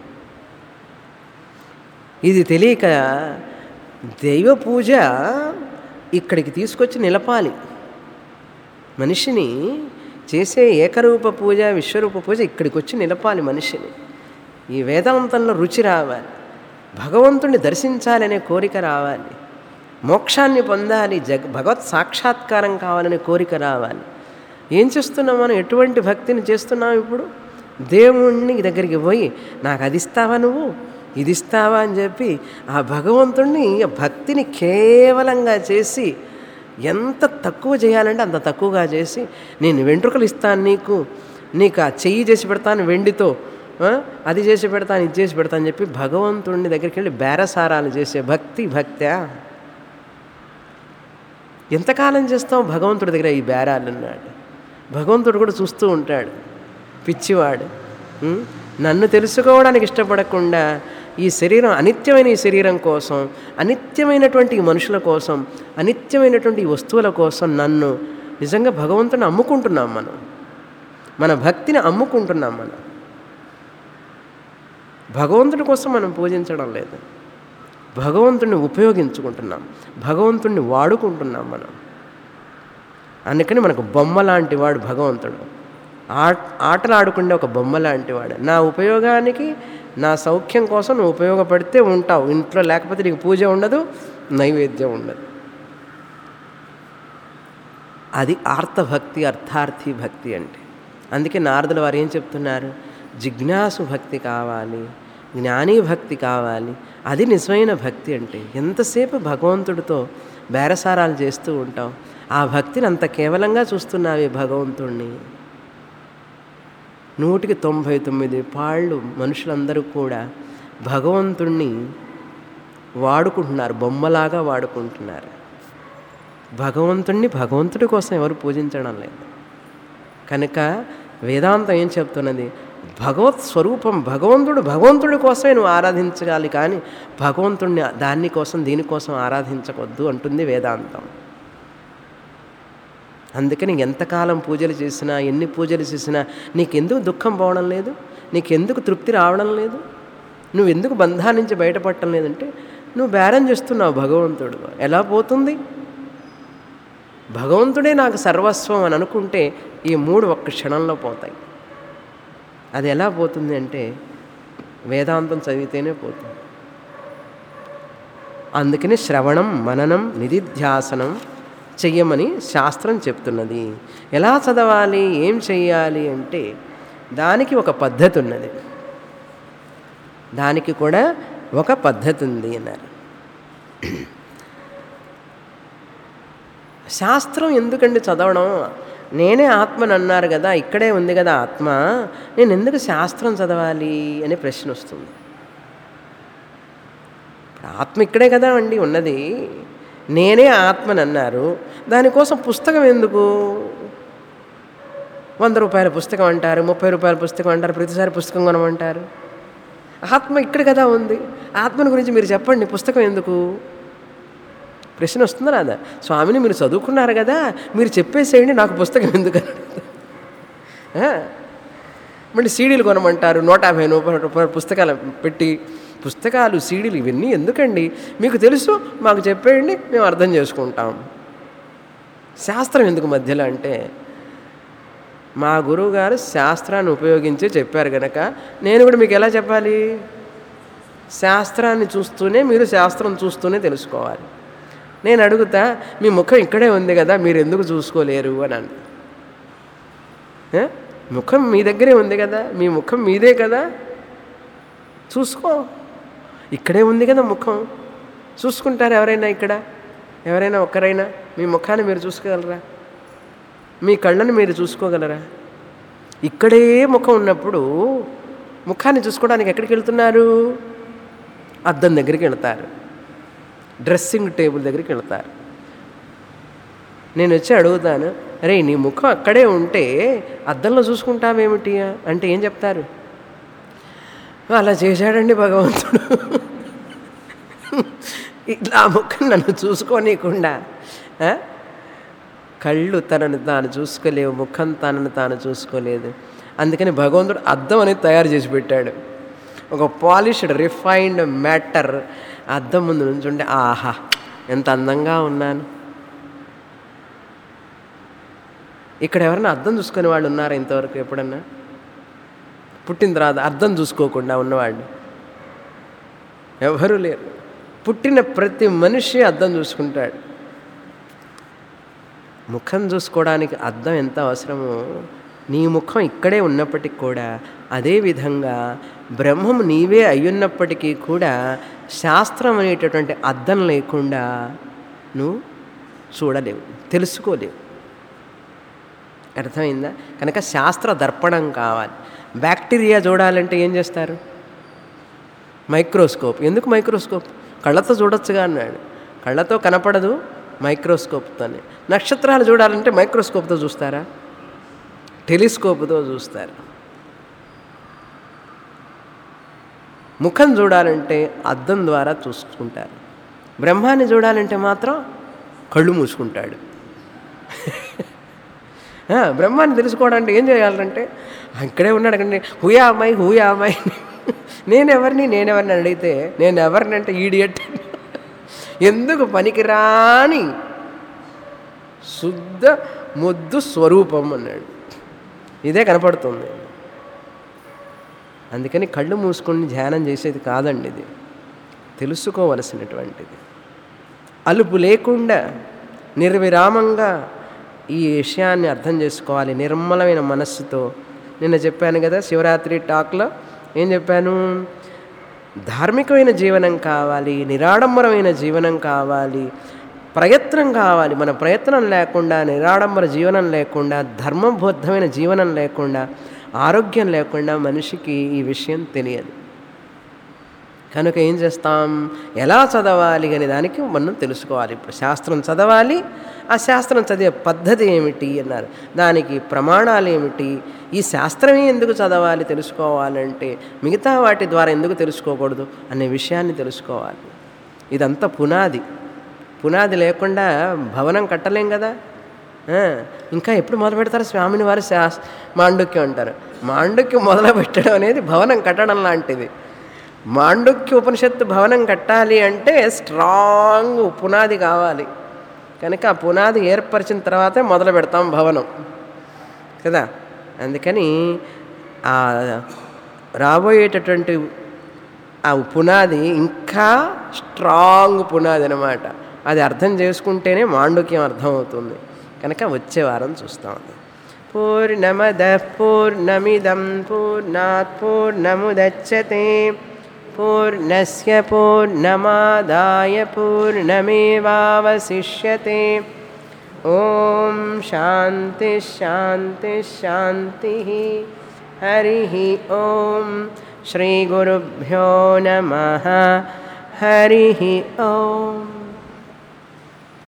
ఇది తెలియక దైవ పూజ ఇక్కడికి తీసుకొచ్చి నిలపాలి మనిషిని చేసే ఏకరూప పూజ విశ్వరూప పూజ ఇక్కడికి వచ్చి నిలపాలి మనిషిని ఈ వేదాంతంలో రుచి రావాలి భగవంతుణ్ణి దర్శించాలనే కోరిక రావాలి మోక్షాన్ని పొందాలి జగ భగవత్ సాక్షాత్కారం కావాలనే కోరిక రావాలి ఏం చేస్తున్నాం మనం ఎటువంటి భక్తిని చేస్తున్నాం ఇప్పుడు దేవుణ్ణి దగ్గరికి పోయి నాకు అది ఇస్తావా నువ్వు ఇది ఇస్తావా అని చెప్పి ఆ భగవంతుణ్ణి ఆ భక్తిని కేవలంగా చేసి ఎంత తక్కువ చేయాలంటే అంత తక్కువగా చేసి నేను వెంట్రుకలు ఇస్తాను నీకు నీకు ఆ చెయ్యి చేసి పెడతాను వెండితో ఆ, అది చేసి పెడతాను ఇది చేసి పెడతాను అని చెప్పి భగవంతుడిని దగ్గరికి వెళ్ళి బేరసారాలు చేసే భక్తి భక్త్యా ఎంతకాలం చేస్తాం భగవంతుడి దగ్గర ఈ బేరాలు అన్నాడు భగవంతుడు కూడా చూస్తూ ఉంటాడు పిచ్చివాడు ఉం? నన్ను తెలుసుకోవడానికి ఇష్టపడకుండా ఈ శరీరం అనిత్యమైన ఈ శరీరం కోసం అనిత్యమైనటువంటి ఈ మనుషుల కోసం అనిత్యమైనటువంటి ఈ వస్తువుల కోసం నన్ను నిజంగా భగవంతుని అమ్ముకుంటున్నాం మనం మన భక్తిని అమ్ముకుంటున్నాం మనం భగవంతుడి కోసం మనం పూజించడం లేదు భగవంతుడిని ఉపయోగించుకుంటున్నాం భగవంతుడిని వాడుకుంటున్నాం మనం అందుకని మనకు బొమ్మ లాంటి వాడు భగవంతుడు ఆట ఆటలు ఆడుకునే ఒక బొమ్మ లాంటి వాడు నా ఉపయోగానికి నా సౌఖ్యం కోసం నువ్వు ఉపయోగపడితే ఉంటావు ఇంట్లో లేకపోతే నీకు పూజ ఉండదు నైవేద్యం ఉండదు అది ఆర్తభక్తి అర్థార్థి భక్తి అంటే అందుకే నారదుల వారు ఏం చెప్తున్నారు జిజ్ఞాసు భక్తి కావాలి జ్ఞానీ భక్తి కావాలి అది నిజమైన భక్తి అంటే ఎంతసేపు భగవంతుడితో బేరసారాలు చేస్తూ ఉంటాం ఆ భక్తిని అంత కేవలంగా చూస్తున్నావే భగవంతుణ్ణి నూటికి తొంభై తొమ్మిది పాళ్ళు మనుషులందరూ కూడా భగవంతుణ్ణి వాడుకుంటున్నారు బొమ్మలాగా వాడుకుంటున్నారు భగవంతుణ్ణి భగవంతుడి కోసం ఎవరు పూజించడం లేదు కనుక వేదాంతం ఏం చెప్తున్నది భగవత్ స్వరూపం భగవంతుడు భగవంతుడి కోసమే నువ్వు ఆరాధించగాలి కానీ భగవంతుడిని దానికోసం దీనికోసం ఆరాధించకొద్దు అంటుంది వేదాంతం అందుకని ఎంతకాలం పూజలు చేసినా ఎన్ని పూజలు చేసినా నీకెందుకు దుఃఖం పోవడం లేదు నీకెందుకు తృప్తి రావడం లేదు నువ్వు ఎందుకు బంధా నుంచి బయటపడటం లేదంటే నువ్వు బేరం చేస్తున్నావు భగవంతుడు ఎలా పోతుంది భగవంతుడే నాకు సర్వస్వం అని అనుకుంటే ఈ మూడు ఒక్క క్షణంలో పోతాయి అది ఎలా పోతుంది అంటే వేదాంతం చదివితేనే పోతుంది అందుకని శ్రవణం మననం నిధిధ్యాసనం చెయ్యమని శాస్త్రం చెప్తున్నది ఎలా చదవాలి ఏం చెయ్యాలి అంటే దానికి ఒక పద్ధతి ఉన్నది దానికి కూడా ఒక పద్ధతి ఉంది అన్నారు శాస్త్రం ఎందుకండి చదవడం నేనే ఆత్మని అన్నారు కదా ఇక్కడే ఉంది కదా ఆత్మ నేను ఎందుకు శాస్త్రం చదవాలి అనే ప్రశ్న వస్తుంది ఇప్పుడు ఆత్మ ఇక్కడే కదా అండి ఉన్నది నేనే ఆత్మని అన్నారు దానికోసం పుస్తకం ఎందుకు వంద రూపాయల పుస్తకం అంటారు ముప్పై రూపాయల పుస్తకం అంటారు ప్రతిసారి పుస్తకం కొనమంటారు ఆత్మ ఇక్కడ కదా ఉంది ఆత్మని గురించి మీరు చెప్పండి పుస్తకం ఎందుకు ప్రశ్న వస్తుందా రాదా స్వామిని మీరు చదువుకున్నారు కదా మీరు చెప్పేసేయండి నాకు పుస్తకం ఎందుకు అని ఆ? మళ్ళీ సీడీలు కొనమంటారు నూట యాభై రూపాయల పుస్తకాలు పెట్టి పుస్తకాలు సీడీలు ఇవన్నీ ఎందుకండి మీకు తెలుసు మాకు చెప్పేయండి మేము అర్థం చేసుకుంటాం శాస్త్రం ఎందుకు మధ్యలో అంటే మా గురువు గారు శాస్త్రాన్ని ఉపయోగించి చెప్పారు కనుక నేను కూడా మీకు ఎలా చెప్పాలి శాస్త్రాన్ని చూస్తూనే మీరు శాస్త్రం చూస్తూనే తెలుసుకోవాలి నేను అడుగుతా మీ ముఖం ఇక్కడే ఉంది కదా మీరు ఎందుకు చూసుకోలేరు అని అంట ఏ? ముఖం మీ దగ్గరే ఉంది కదా మీ ముఖం మీదే కదా చూసుకో ఇక్కడే ఉంది కదా ముఖం చూసుకుంటారు ఎవరైనా ఇక్కడ ఎవరైనా ఒక్కరైనా మీ ముఖాన్ని మీరు చూసుకోగలరా మీ కళ్ళని మీరు చూసుకోగలరా ఇక్కడే ముఖం ఉన్నప్పుడు ముఖాన్ని చూసుకోవడానికి ఎక్కడికి వెళ్తున్నారు అద్దం దగ్గరికి వెళ్తారు డ్రెస్సింగ్ టేబుల్ దగ్గరికి వెళ్తారు నేను వచ్చి అడుగుతాను అరే నీ ముఖం అక్కడే ఉంటే అద్దంలో చూసుకుంటావేమిటి అంటే ఏం చెప్తారు అలా చేశాడండి భగవంతుడు ఇట్లా ఆ ముఖం నన్ను చూసుకోనీయకుండా ఆ? కళ్ళు తనను తాను చూసుకోలేవు ముఖం తనను తాను చూసుకోలేదు అందుకని భగవంతుడు అద్దం అనేది తయారు చేసి పెట్టాడు ఒక పాలిష్డ్ రిఫైన్డ్ మ్యాటర్ అద్దం ముందు నుంచుంటే ఆహా ఎంత అందంగా ఉన్నాను ఇక్కడ ఎవరైనా అద్దం చూసుకునే వాళ్ళు ఉన్నారా ఇంతవరకు ఎప్పుడన్నా పుట్టిన తర్వాత అర్థం చూసుకోకుండా ఉన్నవాళ్ళు ఎవరు లేరు పుట్టిన ప్రతి మనిషి అద్దం చూసుకుంటాడు ముఖం చూసుకోవడానికి అద్దం ఎంత అవసరమో నీ ముఖం ఇక్కడే ఉన్నప్పటికీ కూడా అదే విధంగా బ్రహ్మం నీవే అయ్యున్నప్పటికీ కూడా శాస్త్రం అనేటటువంటి అద్దం లేకుండా నువ్వు చూడలేవు తెలుసుకోలేవు అర్థమైందా కనుక శాస్త్ర దర్పణం కావాలి బ్యాక్టీరియా చూడాలంటే ఏం చేస్తారు మైక్రోస్కోప్ ఎందుకు మైక్రోస్కోప్ కళ్ళతో చూడొచ్చుగా అన్నాడు కళ్ళతో కనపడదు మైక్రోస్కోప్తోనే నక్షత్రాలు చూడాలంటే మైక్రోస్కోప్తో చూస్తారా టెలిస్కోప్తో చూస్తారు ముఖం చూడాలంటే అద్దం ద్వారా చూసుకుంటారు బ్రహ్మాన్ని చూడాలంటే మాత్రం కళ్ళు మూసుకుంటాడు ఆ, బ్రహ్మాన్ని తెలుసుకోవడానికి ఏం చేయాలంటే ఇక్కడే ఉన్నాడు కండి హూయా అమ్మాయి హూయా అమ్మాయి నేనెవరిని నేనెవరిని అని అడిగితే నేను ఎవరిని అంటే ఈడియట్ ఎందుకు పనికిరాని శుద్ధ ముద్దు స్వరూపం అన్నాడు ఇదే కనపడుతుంది అందుకని కళ్ళు మూసుకొని ధ్యానం చేసేది కాదండి ఇది తెలుసుకోవలసినటువంటిది అలుపు లేకుండా నిర్విరామంగా ఈ విషయాన్ని అర్థం చేసుకోవాలి నిర్మలమైన మనస్సుతో నిన్న చెప్పాను కదా శివరాత్రి టాక్లో ఏం చెప్పాను ధార్మికమైన జీవనం కావాలి నిరాడంబరమైన జీవనం కావాలి ప్రయత్నం కావాలి మన ప్రయత్నం లేకుండా నిరాడంబర జీవనం లేకుండా ధర్మబద్ధమైన జీవనం లేకుండా ఆరోగ్యం లేకుండా మనిషికి ఈ విషయం తెలియదు కనుక ఏం చేస్తాం ఎలా చదవాలి అనే దానికి మనం తెలుసుకోవాలి ఇప్పుడు శాస్త్రం చదవాలి ఆ శాస్త్రం చదివే పద్ధతి ఏమిటి అన్నారు దానికి ప్రమాణాలు ఏమిటి ఈ శాస్త్రమే ఎందుకు చదవాలి తెలుసుకోవాలంటే మిగతా వాటి ద్వారా ఎందుకు తెలుసుకోకూడదు అనే విషయాన్ని తెలుసుకోవాలి ఇదంతా పునాది పునాది లేకుండా భవనం కట్టలేం కదా ఆ, ఇంకా ఎప్పుడు మొదలు పెడతారు స్వామిని వారు శాస్ మాండుక్యం అంటారు మాండుక్యం మొదలు పెట్టడం అనేది భవనం కట్టడం లాంటిది మాండుక్య ఉపనిషత్తు భవనం కట్టాలి అంటే స్ట్రాంగ్ పునాది కావాలి కనుక ఆ పునాది ఏర్పరిచిన తర్వాతే మొదలు పెడతాం భవనం కదా అందుకని ఆ రాబోయేటటువంటి ఆ పునాది ఇంకా స్ట్రాంగ్ పునాది అనమాట అది అర్థం చేసుకుంటేనే మాండుక్యం అర్థమవుతుంది కనుక వచ్చే వారం చూస్తాం పూర్ణమద పూర్ణమిదం పూర్ణాత్ పూర్ణముదచ్చతే పూర్ణస్య పూర్ణమాదాయ పూర్ణమేవావశిష్యతే ఓం శాంతి శాంతి శాంతి హరి ఓం శ్రీ గురుభ్యో నమ హరి ఓం